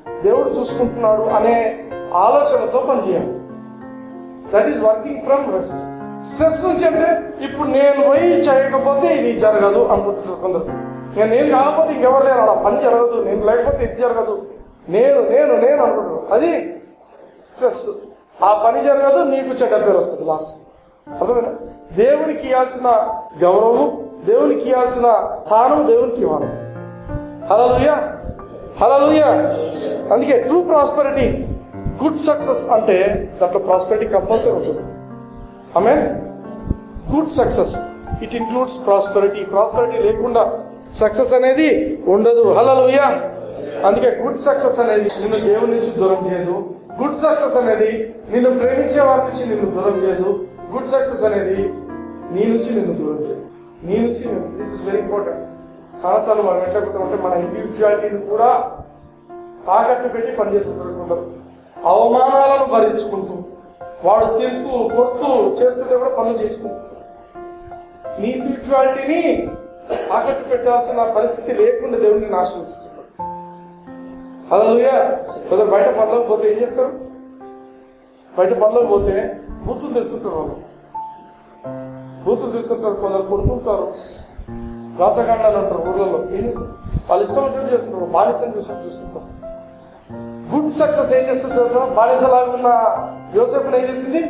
దేవుడు చూసుకుంటున్నాడు అనే ఆలోచనతో పనిచేయాలి that is working from rest stress నుంచి అంటే ఇప్పుడు నేను పోయి చేయకపోతే ఇది జరగదు అనుకుంటున్నారు కొందరు నేను నేను కాకపోతే ఇంకెవరు లేరు అలా పని జరగదు నేను లేకపోతే ఇది జరగదు నేను నేను నేను అనుకుంటున్నాను అది స్ట్రెస్ ఆ పని జరగదు నీకు చెడ్డ పేరు వస్తుంది లాస్ట్ అర్థమైనా దేవునికి ఇవ్వాల్సిన గౌరవం దేవునికి ఇవ్వాల్సిన స్థానం దేవునికి ఇవ్వాలి హలలుయా హలలుయా అందుకే ట్రూ ప్రాస్పరిటీ గుడ్ సక్సెస్ అంటే దాంట్లో ప్రాస్పరిటీ కంపల్సరీ ఉంటుంది ఆమె good success it includes prosperity prosperity లేకుండా సక్సెస్ అనేది ఉండదు హలలుయా అందుకే గుడ్ సక్సెస్ అనేది నిన్ను దేవుని నుంచి దూరం చేయదు గుడ్ సక్సెస్ అనేది నిన్ను ప్రేమించే వారి నుంచి నిన్ను దూరం చేయదు గుడ్ సక్సెస్ అనేది నీ నుంచి నిన్ను దూరం చేయదు నీ నుంచి దిస్ ఇస్ వెరీ ఇంపార్టెంట్ చాలాసార్లు మనం ఎట్లా ఉంటే మన ఇండివిజువాలిటీని కూడా తాకట్టు పెట్టి పనిచేస్తున్నారు కొందరు అవమానాలను భరించుకుంటూ వాడు తింటూ కొడుతూ చేస్తుంటే కూడా పనులు చేసుకుంటూ నీ ఇండివిజువాలిటీని తాకట్టు పెట్టాల్సిన పరిస్థితి లేకుండా దేవుడిని నాశనిస్తున్నాడు అలా కొందరు బయట పనులకు పోతే ఏం చేస్తారు బయట పనులకు పోతే బూతులు తిరుగుతుంటారు వాళ్ళు బూతులు తిరుగుతుంటారు కొందరు కొడుతుంటారు రాసకాండాలు అంటారు ఊర్లలో ఏం చేస్తారు వాళ్ళు ఇష్టం వచ్చినట్టు చేస్తున్నారు బానిసని చూసినట్టు చూస్తుంటారు గుడ్ సక్సెస్ ఏం చేస్తుంది తెలుసా బానిసలాగా ఉన్న యోసేపుని ఏం చేసింది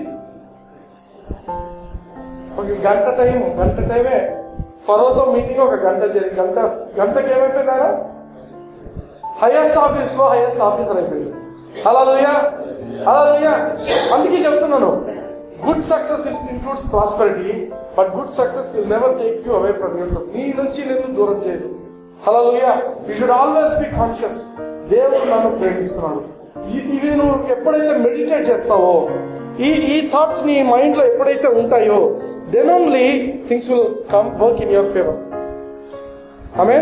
ఒక గంట టైం గంట టైమే ఫరోతో మీటింగ్ ఒక గంట జరిగి గంట గంటకి ఏమైపోయిందా హైయెస్ట్ ఆఫీస్ లో హైయెస్ట్ ఆఫీసర్ అయిపోయింది అలా అలా అందుకే చెప్తున్నాను good success it includes prosperity but good success will never take you away from your నీ నుంచి నిన్ను దూరం చేయదు hello you should always be conscious దేవుడు నన్ను ప్రేమిస్తున్నాడు ఇ- ఇవి నువ్వు ఎప్పుడైతే మెడిటేట్ చేస్తావో ఈ ఈ థాట్స్ నీ మైండ్ లో ఎప్పుడైతే ఉంటాయో then only things will come work in your favour amen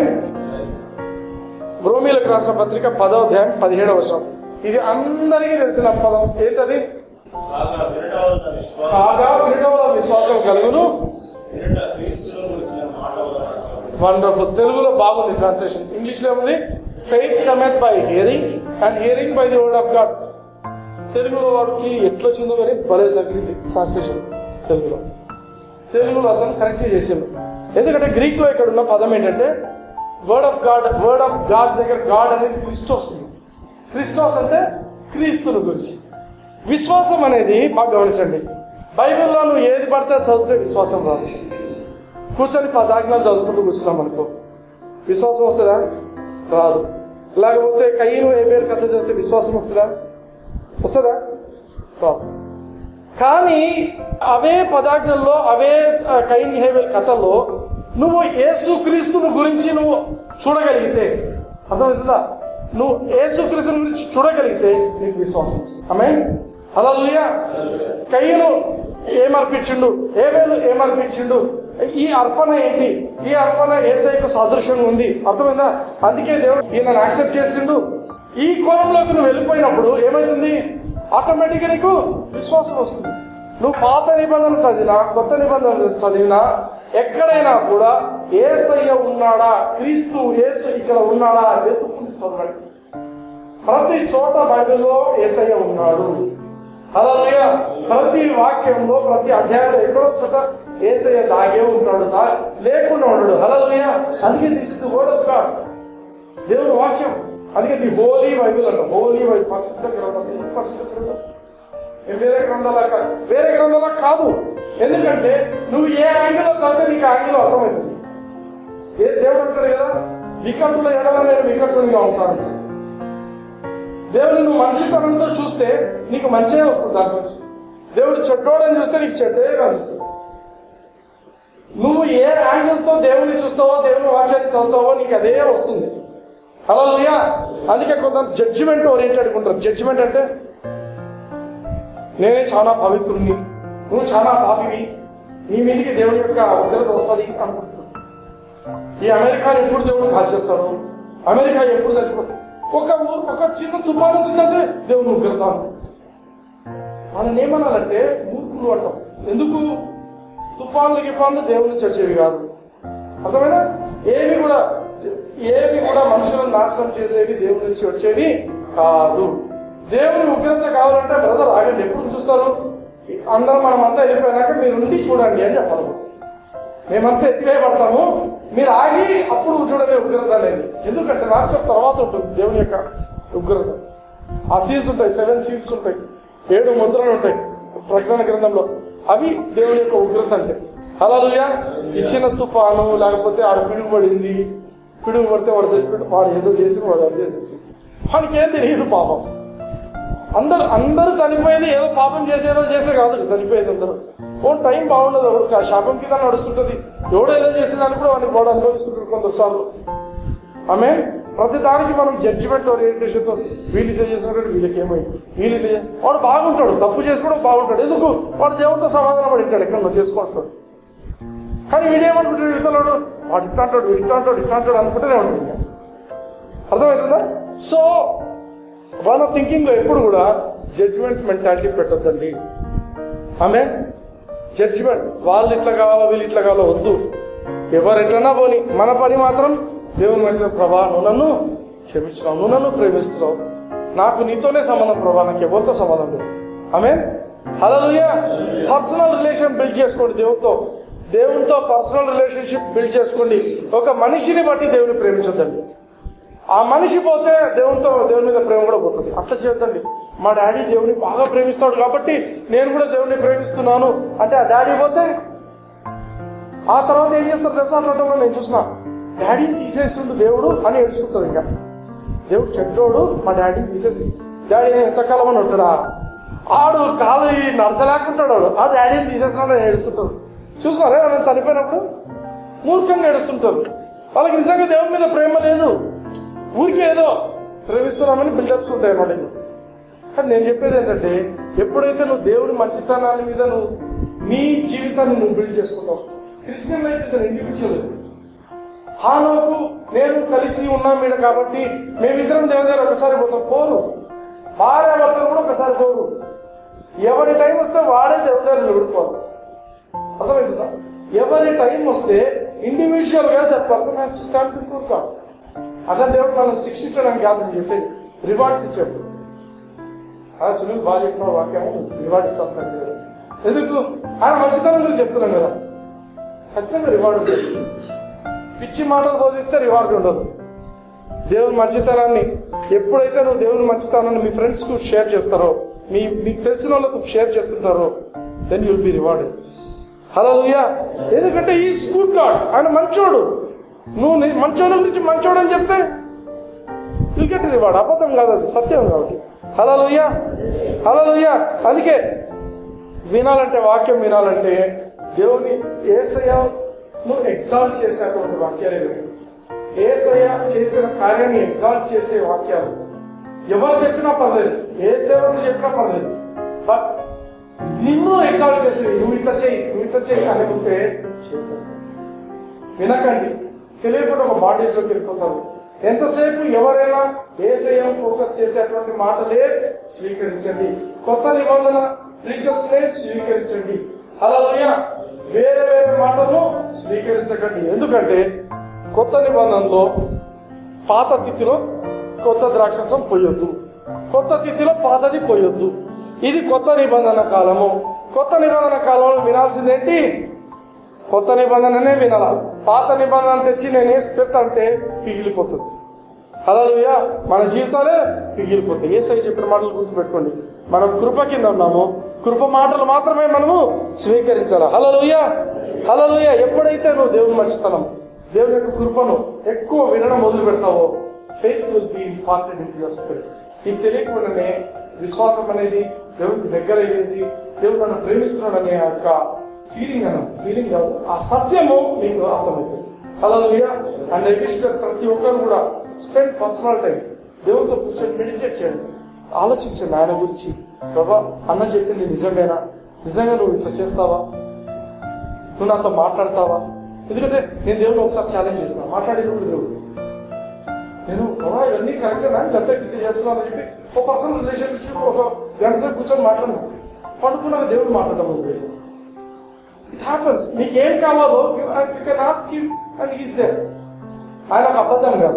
రోమిలకు రాసిన పత్రిక పదవ అధ్యాయం పదిహేడవ వర్షం ఇది అందరికీ తెలిసిన పదం ఏంటది కాగా వినటవలన విశ్వాసం కాగా వినడంలో విశ్వాసం కలుగును వినట క్రీస్తులో గురించిన మాట వలన. వండర్ఫుల్ తెలుగులో బాగుంది ట్రాన్స్లేషన్ ఇంగ్లీష్ లో ఉంది faith cometh by hearing and hearing by the word of God తెలుగులో వాడికి ఎట్లా వచ్చిందో కానీ భలే తగిలింది ట్రాన్స్లేషన్ తెలుగులో తెలుగులో అతను కరెక్ట్ చేసిండు ఎందుకంటే గ్రీక్ లో ఇక్కడ ఉన్న పదం ఏంటంటే word of God word of God దగ్గర గాడ్ అనేది క్రిస్టోస్ ఉంది క్రిస్టోస్ అంటే క్రీస్తుని గురించి విశ్వాసం అనేది బాగా గమనించండి బైబిల్లో నువ్వు ఏది పడితే అది చదివితే విశ్వాసం రాదు కూర్చొని పదాజ్ఞాలు చదువుకుంటూ కూర్చున్నాం అనుకో విశ్వాసం వస్తుందా రాదు లేకపోతే కయ్యను ఏ పేరు కథ చదివితే విశ్వాసం వస్తుందా వస్తుందా రాదు కానీ అవే పదార్థంలో అవే ఆ, కైన్ హేవెల్ కథల్లో నువ్వు యేసుక్రీస్తుని గురించి నువ్వు చూడగలిగితే అర్థమవుతుందా నువ్వు యేసుక్రీస్తుని గురించి చూడగలిగితే నీకు విశ్వాసం వస్తుంది ఆమె అలా కయ్యను ఏమర్పించిండు ఏవేలు ఏమర్పించిండు ఈ అర్పణ ఏంటి ఈ అర్పణ ఏసైకు సాదృశ్యంగా ఉంది అర్థమైందా అందుకే దేవుడు ఈయన యాక్సెప్ట్ చేసిండు ఈ కోణంలోకి నువ్వు వెళ్ళిపోయినప్పుడు ఏమైతుంది ఆటోమేటిక్గా నీకు విశ్వాసం వస్తుంది నువ్వు పాత నిబంధన చదివినా కొత్త నిబంధన చదివినా ఎక్కడైనా కూడా ఏసయ్య ఉన్నాడా క్రీస్తు యేసు ఇక్కడ ఉన్నాడా అని వెతుక్కుంటూ చదవండి ప్రతి చోట బైబిల్లో ఏసయ్య ఉన్నాడు హల్లెలూయా ప్రతి వాక్యంలో ప్రతి అధ్యాయంలో ఎక్కడో చోట ఏసయ్య దాగే ఉంటాడు దా- లేకుండా ఉన్నాడు హల్లెలూయా అందుకే this is the word of God దేవుని వాక్యం అందుకే ది హోలీ బైబిల్ అంట హోలీ బైబిల్ పరిశుద్ధ గ్రంథం ఎందుకు పరిశుద్ధ గ్రంథం ఏ వేరే గ్రంథాలా కాదు వేరే గ్రంథాలా కాదు ఎందుకంటే నువ్వు ఏ యాంగిల్లో చదివితే నీకు ఆ యాంగిల్లో అర్థమవుతుంది ఏ దేవుడు అంటాడు కదా వికటుల ఎడల నేను వికటునిగా ఉంటాను దేవుడు నువ్వు మంచితనంతో చూస్తే నీకు మంచిగా వస్తుంది దాని గురించి దేవుడు చెడ్డోడని చూస్తే నీకు చెడ్డే కనిపిస్తుంది నువ్వు ఏ యాంగిల్తో దేవుని చూస్తావో దేవుని వాక్యాన్ని చదువుతావో నీకు అదే వస్తుంది అలా అందుకే కొంత జడ్జిమెంట్ ఓరియంటెడ్ ఉంటారు జడ్జిమెంట్ అంటే నేనే చాలా పవిత్రుని నువ్వు చాలా పాపివి నీ మీదకి దేవుని యొక్క ఉగ్రత వస్తుంది అనుకుంటున్నాను ఈ అమెరికాని ఎప్పుడు దేవుడు కాల్చేస్తాడు అమెరికా ఎప్పుడు చచ్చిపోతుంది ఒక ఊ- ఒక చిన్న తుఫాను వచ్చిందంటే దేవుని ఉగ్రత అంటాడు. వాళ్ళని ఏమనాలంటే మూర్ఖులు అంటాం ఎందుకు తుఫాన్లు గిఫాన్లు దేవుని నుంచి వచ్చేవి కాదు అర్థమైనా ఏవి కూడా ఏవి కూడా మనుషులను నాశనం చేసేవి దేవుని నుంచి వచ్చేవి కాదు దేవుని ఉగ్రత కావాలంటే బ్రదర్ ఆగండి ఎప్పుడు చూస్తారు అందరం మనమంతా వెళ్ళిపోయినాక మీరు ఉండి చూడండి అని చెప్పాలి మేమంతా ఎత్తివేయబడతాము మీరు ఆగి అప్పుడు చూడండి ఉగ్రత అనేది ఎందుకంటే రాజ్యం తర్వాత ఉంటుంది దేవుని యొక్క ఉగ్రత ఆ సీల్స్ ఉంటాయి సెవెన్ సీల్స్ ఉంటాయి ఏడు ముద్రలు ఉంటాయి ప్రకటన గ్రంథంలో అవి దేవుని యొక్క ఉగ్రత అంటే హల్లెలూయా ఇచ్చిన తుఫాను లేకపోతే ఆడ పిడుగు పడింది పిడుగు పడితే వాడు చచ్చిపోయాడు వాడు ఏదో చేసి వాడు అది చేసి వాడికి ఏం తెలియదు పాపం అందరు అందరూ చనిపోయేది ఏదో పాపం చేసేదో చేసే కాదు చనిపోయేది అందరూ ఓ టైం బాగుండదు ఒకడు కా- శాపం కింద నడుస్తుంటది ఎవడో ఏదో చేసేదానికి కూడా వాడిని వాడు అనుభవిస్తుంటాడు కొంతసార్లు ఆమె ప్రతి దానికి మనం జడ్జిమెంట్ ఓరియంటేషన్ తో వీళ్ళు ఇట్లా చేసినట్టు వీళ్ళకి ఏమైంది వీళ్ళు ఇట్లా చే- వాడు బాగుంటాడు తప్పు చేసి కూడా బాగుంటాడు ఎందుకు వాడు దేవునితో సమాధానం పడి ఉంటాడు ఎక్కడ చేసుకుంటాడు కానీ వీడేమనుకుంటాడు ఇతరుడు వాడు ఇట్లా అంటాడు వీడు ఇట్లా అంటాడు ఇట్లా అంటాడు అనుకుంటూనే ఉంటాడు ఇంకా. అర్థమవుతుందా సో మన థింకింగ్ లో ఎప్పుడు కూడా జడ్జిమెంట్ మెంటాలిటీ పెట్టొద్దండి ఆమె జడ్జిమెంట్ వాళ్ళు ఇట్లా కావాలా వీళ్ళు ఇట్లా కావాలా వద్దు ఎవరు ఎట్లన్నా పోని మన పని మాత్రం దేవుని మంచి ప్రభా నువ్వు నన్ను క్షమించినావు నువ్వు నన్ను ప్రేమిస్తున్నావు నాకు నీతోనే సంబంధం ప్రభా నాకు ఎవరితో సంబంధం లేదు ఆమె హలలుయ పర్సనల్ రిలేషన్ బిల్డ్ చేసుకోండి దేవునితో దేవునితో పర్సనల్ రిలేషన్షిప్ బిల్డ్ చేసుకోండి ఒక మనిషిని బట్టి దేవుని ప్రేమించొద్దండి ఆ మనిషి పోతే దేవునితో దేవుని మీద ప్రేమ కూడా పోతుంది అట్లా చేద్దండి మా డాడీ దేవుని బాగా ప్రేమిస్తాడు కాబట్టి నేను కూడా దేవుని ప్రేమిస్తున్నాను అంటే ఆ డాడీ పోతే ఆ తర్వాత ఏం చేస్తారు తెలుసా అట్లా నేను చూసిన డాడీని తీసేసిండు దేవుడు అని ఏడుస్తుంటారు ఇంకా దేవుడు చెడ్డోడు మా డాడీని తీసేసి డాడీ ఎంతకాలం అని ఉంటాడా ఆడు కాలు ఈ నడచలేకుంటాడు వాడు. ఆ డాడీని తీసేసినాడు అని ఏడుస్తుంటారు చూసారా మనం చనిపోయినప్పుడు మూర్ఖంగా ఏడుస్తుంటారు వాళ్ళకి నిజంగా దేవుని మీద ప్రేమ లేదు ఊరికే ఏదో ప్రేమిస్తున్నామని బిల్డప్స్ ఉంటాయి అన్నమాట ఇవి. కానీ నేను చెప్పేది ఏంటంటే ఎప్పుడైతే నువ్వు దేవుని మంచితనాన్ని మీద నువ్వు నీ జీవితాన్ని నువ్వు బిల్డ్ చేసుకుంటావు Christian life is an individual హాలోకు నేను కలిసి ఉన్నాం మీద కాబట్టి మేమిద్దరం దేవుని దగ్గర ఒకసారి పోతాం పోరు భార్య భర్తలు కూడా ఒకసారి పోరు ఎవరి టైం వస్తే వాడే దేవుని దగ్గర నిలబడిపోవాలి అర్థమవుతుందా ఎవరి టైం వస్తే ఇండివిజువల్ గా that person has to stand before God అట్లా దేవుడు మనం శిక్షించడానికి కాదని చెప్పేది రివార్డ్స్ ఇచ్చాడు ఆ సునీల్ బాగా చెప్పిన వాక్యము రివార్డ్ ఇస్తాను నాకు దేవుడు. ఎందుకు ఆయన మంచితనం గురించి చెప్తున్నాం కదా ఖచ్చితంగా రివార్డ్ ఉంటుంది పిచ్చి మాటలు బోధిస్తే రివార్డ్ ఉండదు దేవుని మంచితనాన్ని ఎప్పుడైతే నువ్వు దేవుని మంచితనాన్ని మీ ఫ్రెండ్స్ కు షేర్ చేస్తారో మీ మీకు తెలిసిన వాళ్ళతో షేర్ చేస్తుంటారో then you'll be rewarded hello ఎందుకంటే ఈ స్కూల్ గాడ్ ఆయన మంచోడు నువ్వు నీ మంచోడు గురించి మంచోడు అని చెప్తే విల్ గెట్ రివార్డ్ అబద్ధం కాదు అది సత్యం కాబట్టి హలో హలో అందుకే వినాలంటే వాక్యం వినాలంటే దేవుని ఏసయ్యను ఎగ్జాల్ట్ చేసేటువంటి వాక్యాలే వినాలి. ఏసయ్య చేసిన కార్యాన్ని ఎగ్జాల్ట్ చేసే వాక్యాలు ఎవరు చెప్పినా పర్లేదు ఏ సేవకుడు చెప్పినా పర్లేదు బట్ నిన్ను ఎగ్జాల్ట్ చేసేది నువ్వు ఇట్లా చెయ్యి నువ్వు ఇట్లా చెయ్యి అని ఉంటే చేయకండి. వినకండి తెలియకుండా ఒక బాడీస్ లోకి వెళ్ళిపోతారు ఎంతసేపు ఎవరైనా ఏసఐఎం ఫోకస్ చేసేటువంటి మాటలే స్వీకరించండి కొత్త నిబంధన టీచర్స్ నే స్వీకరించండి అలా వేరే వేరే మాటలు స్వీకరించకండి ఎందుకంటే కొత్త నిబంధనలో పాత తిథిలో కొత్త ద్రాక్షసం పోయొద్దు కొత్త తిథిలో పాతది పోయొద్దు ఇది కొత్త నిబంధన కాలము కొత్త నిబంధన కాలంలో వినాల్సిందేంటి కొత్త నిబంధననే వినాల పాత నిబంధన తెచ్చి నేను వేసి పెడతా అంటే పిగిలిపోతుంది హలలుయ మన జీవితాలే పిగిలిపోతాయి ఏ సై చెప్పిన మాటలు గుర్తుపెట్టుకోండి మనం కృప కింద ఉన్నాము కృప మాటలు మాత్రమే మనము స్వీకరించాలి హలలుయ హలలుయ ఎప్పుడైతే నువ్వు దేవుని మంచితనం దేవుని యొక్క కృపను ఎక్కువ వినడం మొదలు పెడతావో faith will be important in your spirit నీకు తెలియకుండానే విశ్వాసం అనేది దేవునికి దగ్గర అయ్యేది దేవుడు నన్ను ప్రేమిస్తున్నాడనే ఆ యొక్క ఫీలింగ్ అన్న ఫీలింగ్ కాదు ఆ సత్యము నీకు అర్థమవుతుంది అలా అండ్ ఐ విష్ ప్రతి ఒక్కరు కూడా స్పెండ్ పర్సనల్ టైం దేవునితో కూర్చొని మెడిటేట్ చేయండి ఆలోచించండి ఆయన గురించి బాబా అన్న చెప్పింది నిజమేనా నిజంగా నువ్వు ఇట్లా చేస్తావా నువ్వు నాతో మాట్లాడతావా ఎందుకంటే నేను దేవుని ఒకసారి ఛాలెంజ్ చేస్తాను మాట్లాడేటప్పుడు దేవుడు నేను బాబా ఇవన్నీ కరెక్టేనా ఇదంతా ఇట్లా చేస్తున్నాను అని చెప్పి ఒక పర్సనల్ రిలేషన్షిప్ ఒక గంట సేపు కూర్చొని మాట్లాడినా పడుకున్నాక దేవుడు మాట్లాడడం మొదలు ఇట్ హ్యాపన్స్ నీకు ఏం కావాలో you can ask him and is there ఆయన ఒక అబద్ధం కాదు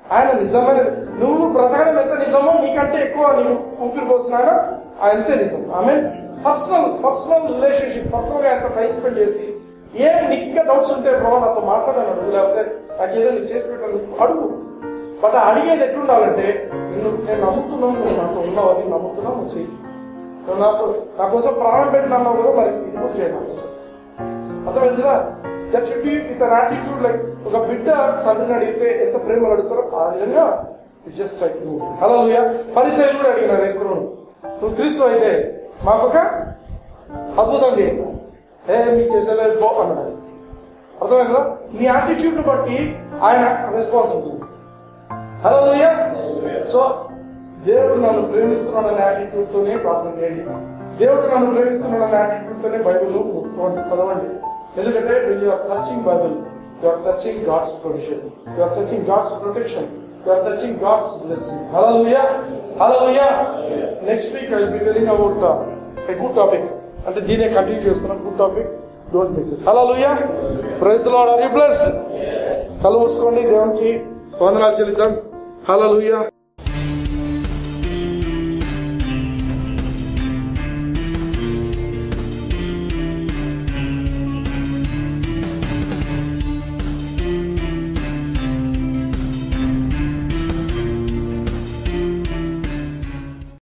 ఆయన నిజమైన నువ్వు బ్రతకడం ఎంత నిజమో నీకంటే ఎక్కువ నీవు ఊపిరి పోస్తున్నానో అంతే నిజం ఆమె పర్సనల్ పర్సనల్ రిలేషన్షిప్ పర్సనల్ గా ఎంత టైం స్పెండ్ చేసి ఏం నీకు ఇంకా డౌట్స్ ఉంటే ప్రభావ నాతో మాట్లాడాను అడుగు లేకపోతే నాకు ఏదో నీకు చేసి పెట్టాను అడుగు బట్ అడిగేది ఎట్లుండాలంటే నిన్ను నేను నమ్ముతున్నాను నువ్వు నాతో ఉన్నావు అని నమ్ముతున్నావు నువ్వు చెయ్యి నువ్వు నాకు నా కోసం ప్రాణం పెట్టినావు కూడా మరి ఇది కూడా చేయాలి నా కోసం అర్థమైందా that should be with attitude like ఒక బిడ్డ తండ్రిని అడిగితే ఎంత ప్రేమ అడుగుతారో ఆ విధంగా జస్ట్ లైక్ హలో పరిశైలు కూడా అడిగిన రేసుకున్నాను నువ్వు క్రీస్తు అయితే మాకొక అద్భుతం చేయండి ఏ మీకు చేసేలేదు పో అన్నాడు అర్థమైంది కదా నీ యాటిట్యూడ్ ని బట్టి ఆయన రెస్పాన్స్ ఉంటుంది హలో సో దేవుడు నన్ను ప్రేమిస్తున్నాడనే యాటిట్యూడ్ తోనే ప్రార్థన చేయండి దేవుడు నన్ను ప్రేమిస్తున్నాడనే యాటిట్యూడ్ తోనే బైబిల్ చదవండి ఎందుకంటే when you're touching Bible you're touching God's provision you're touching God's protection you're touching God's blessing hello hello next week I be telling about a good topic అంటే దీనే కంటిన్యూ చేస్తున్నాం good topic don't miss it hallelujah praise lord are you blessed కళ్ళు మూసుకోండి దేవునికి వందనాలు చెల్లిద్దాం హలో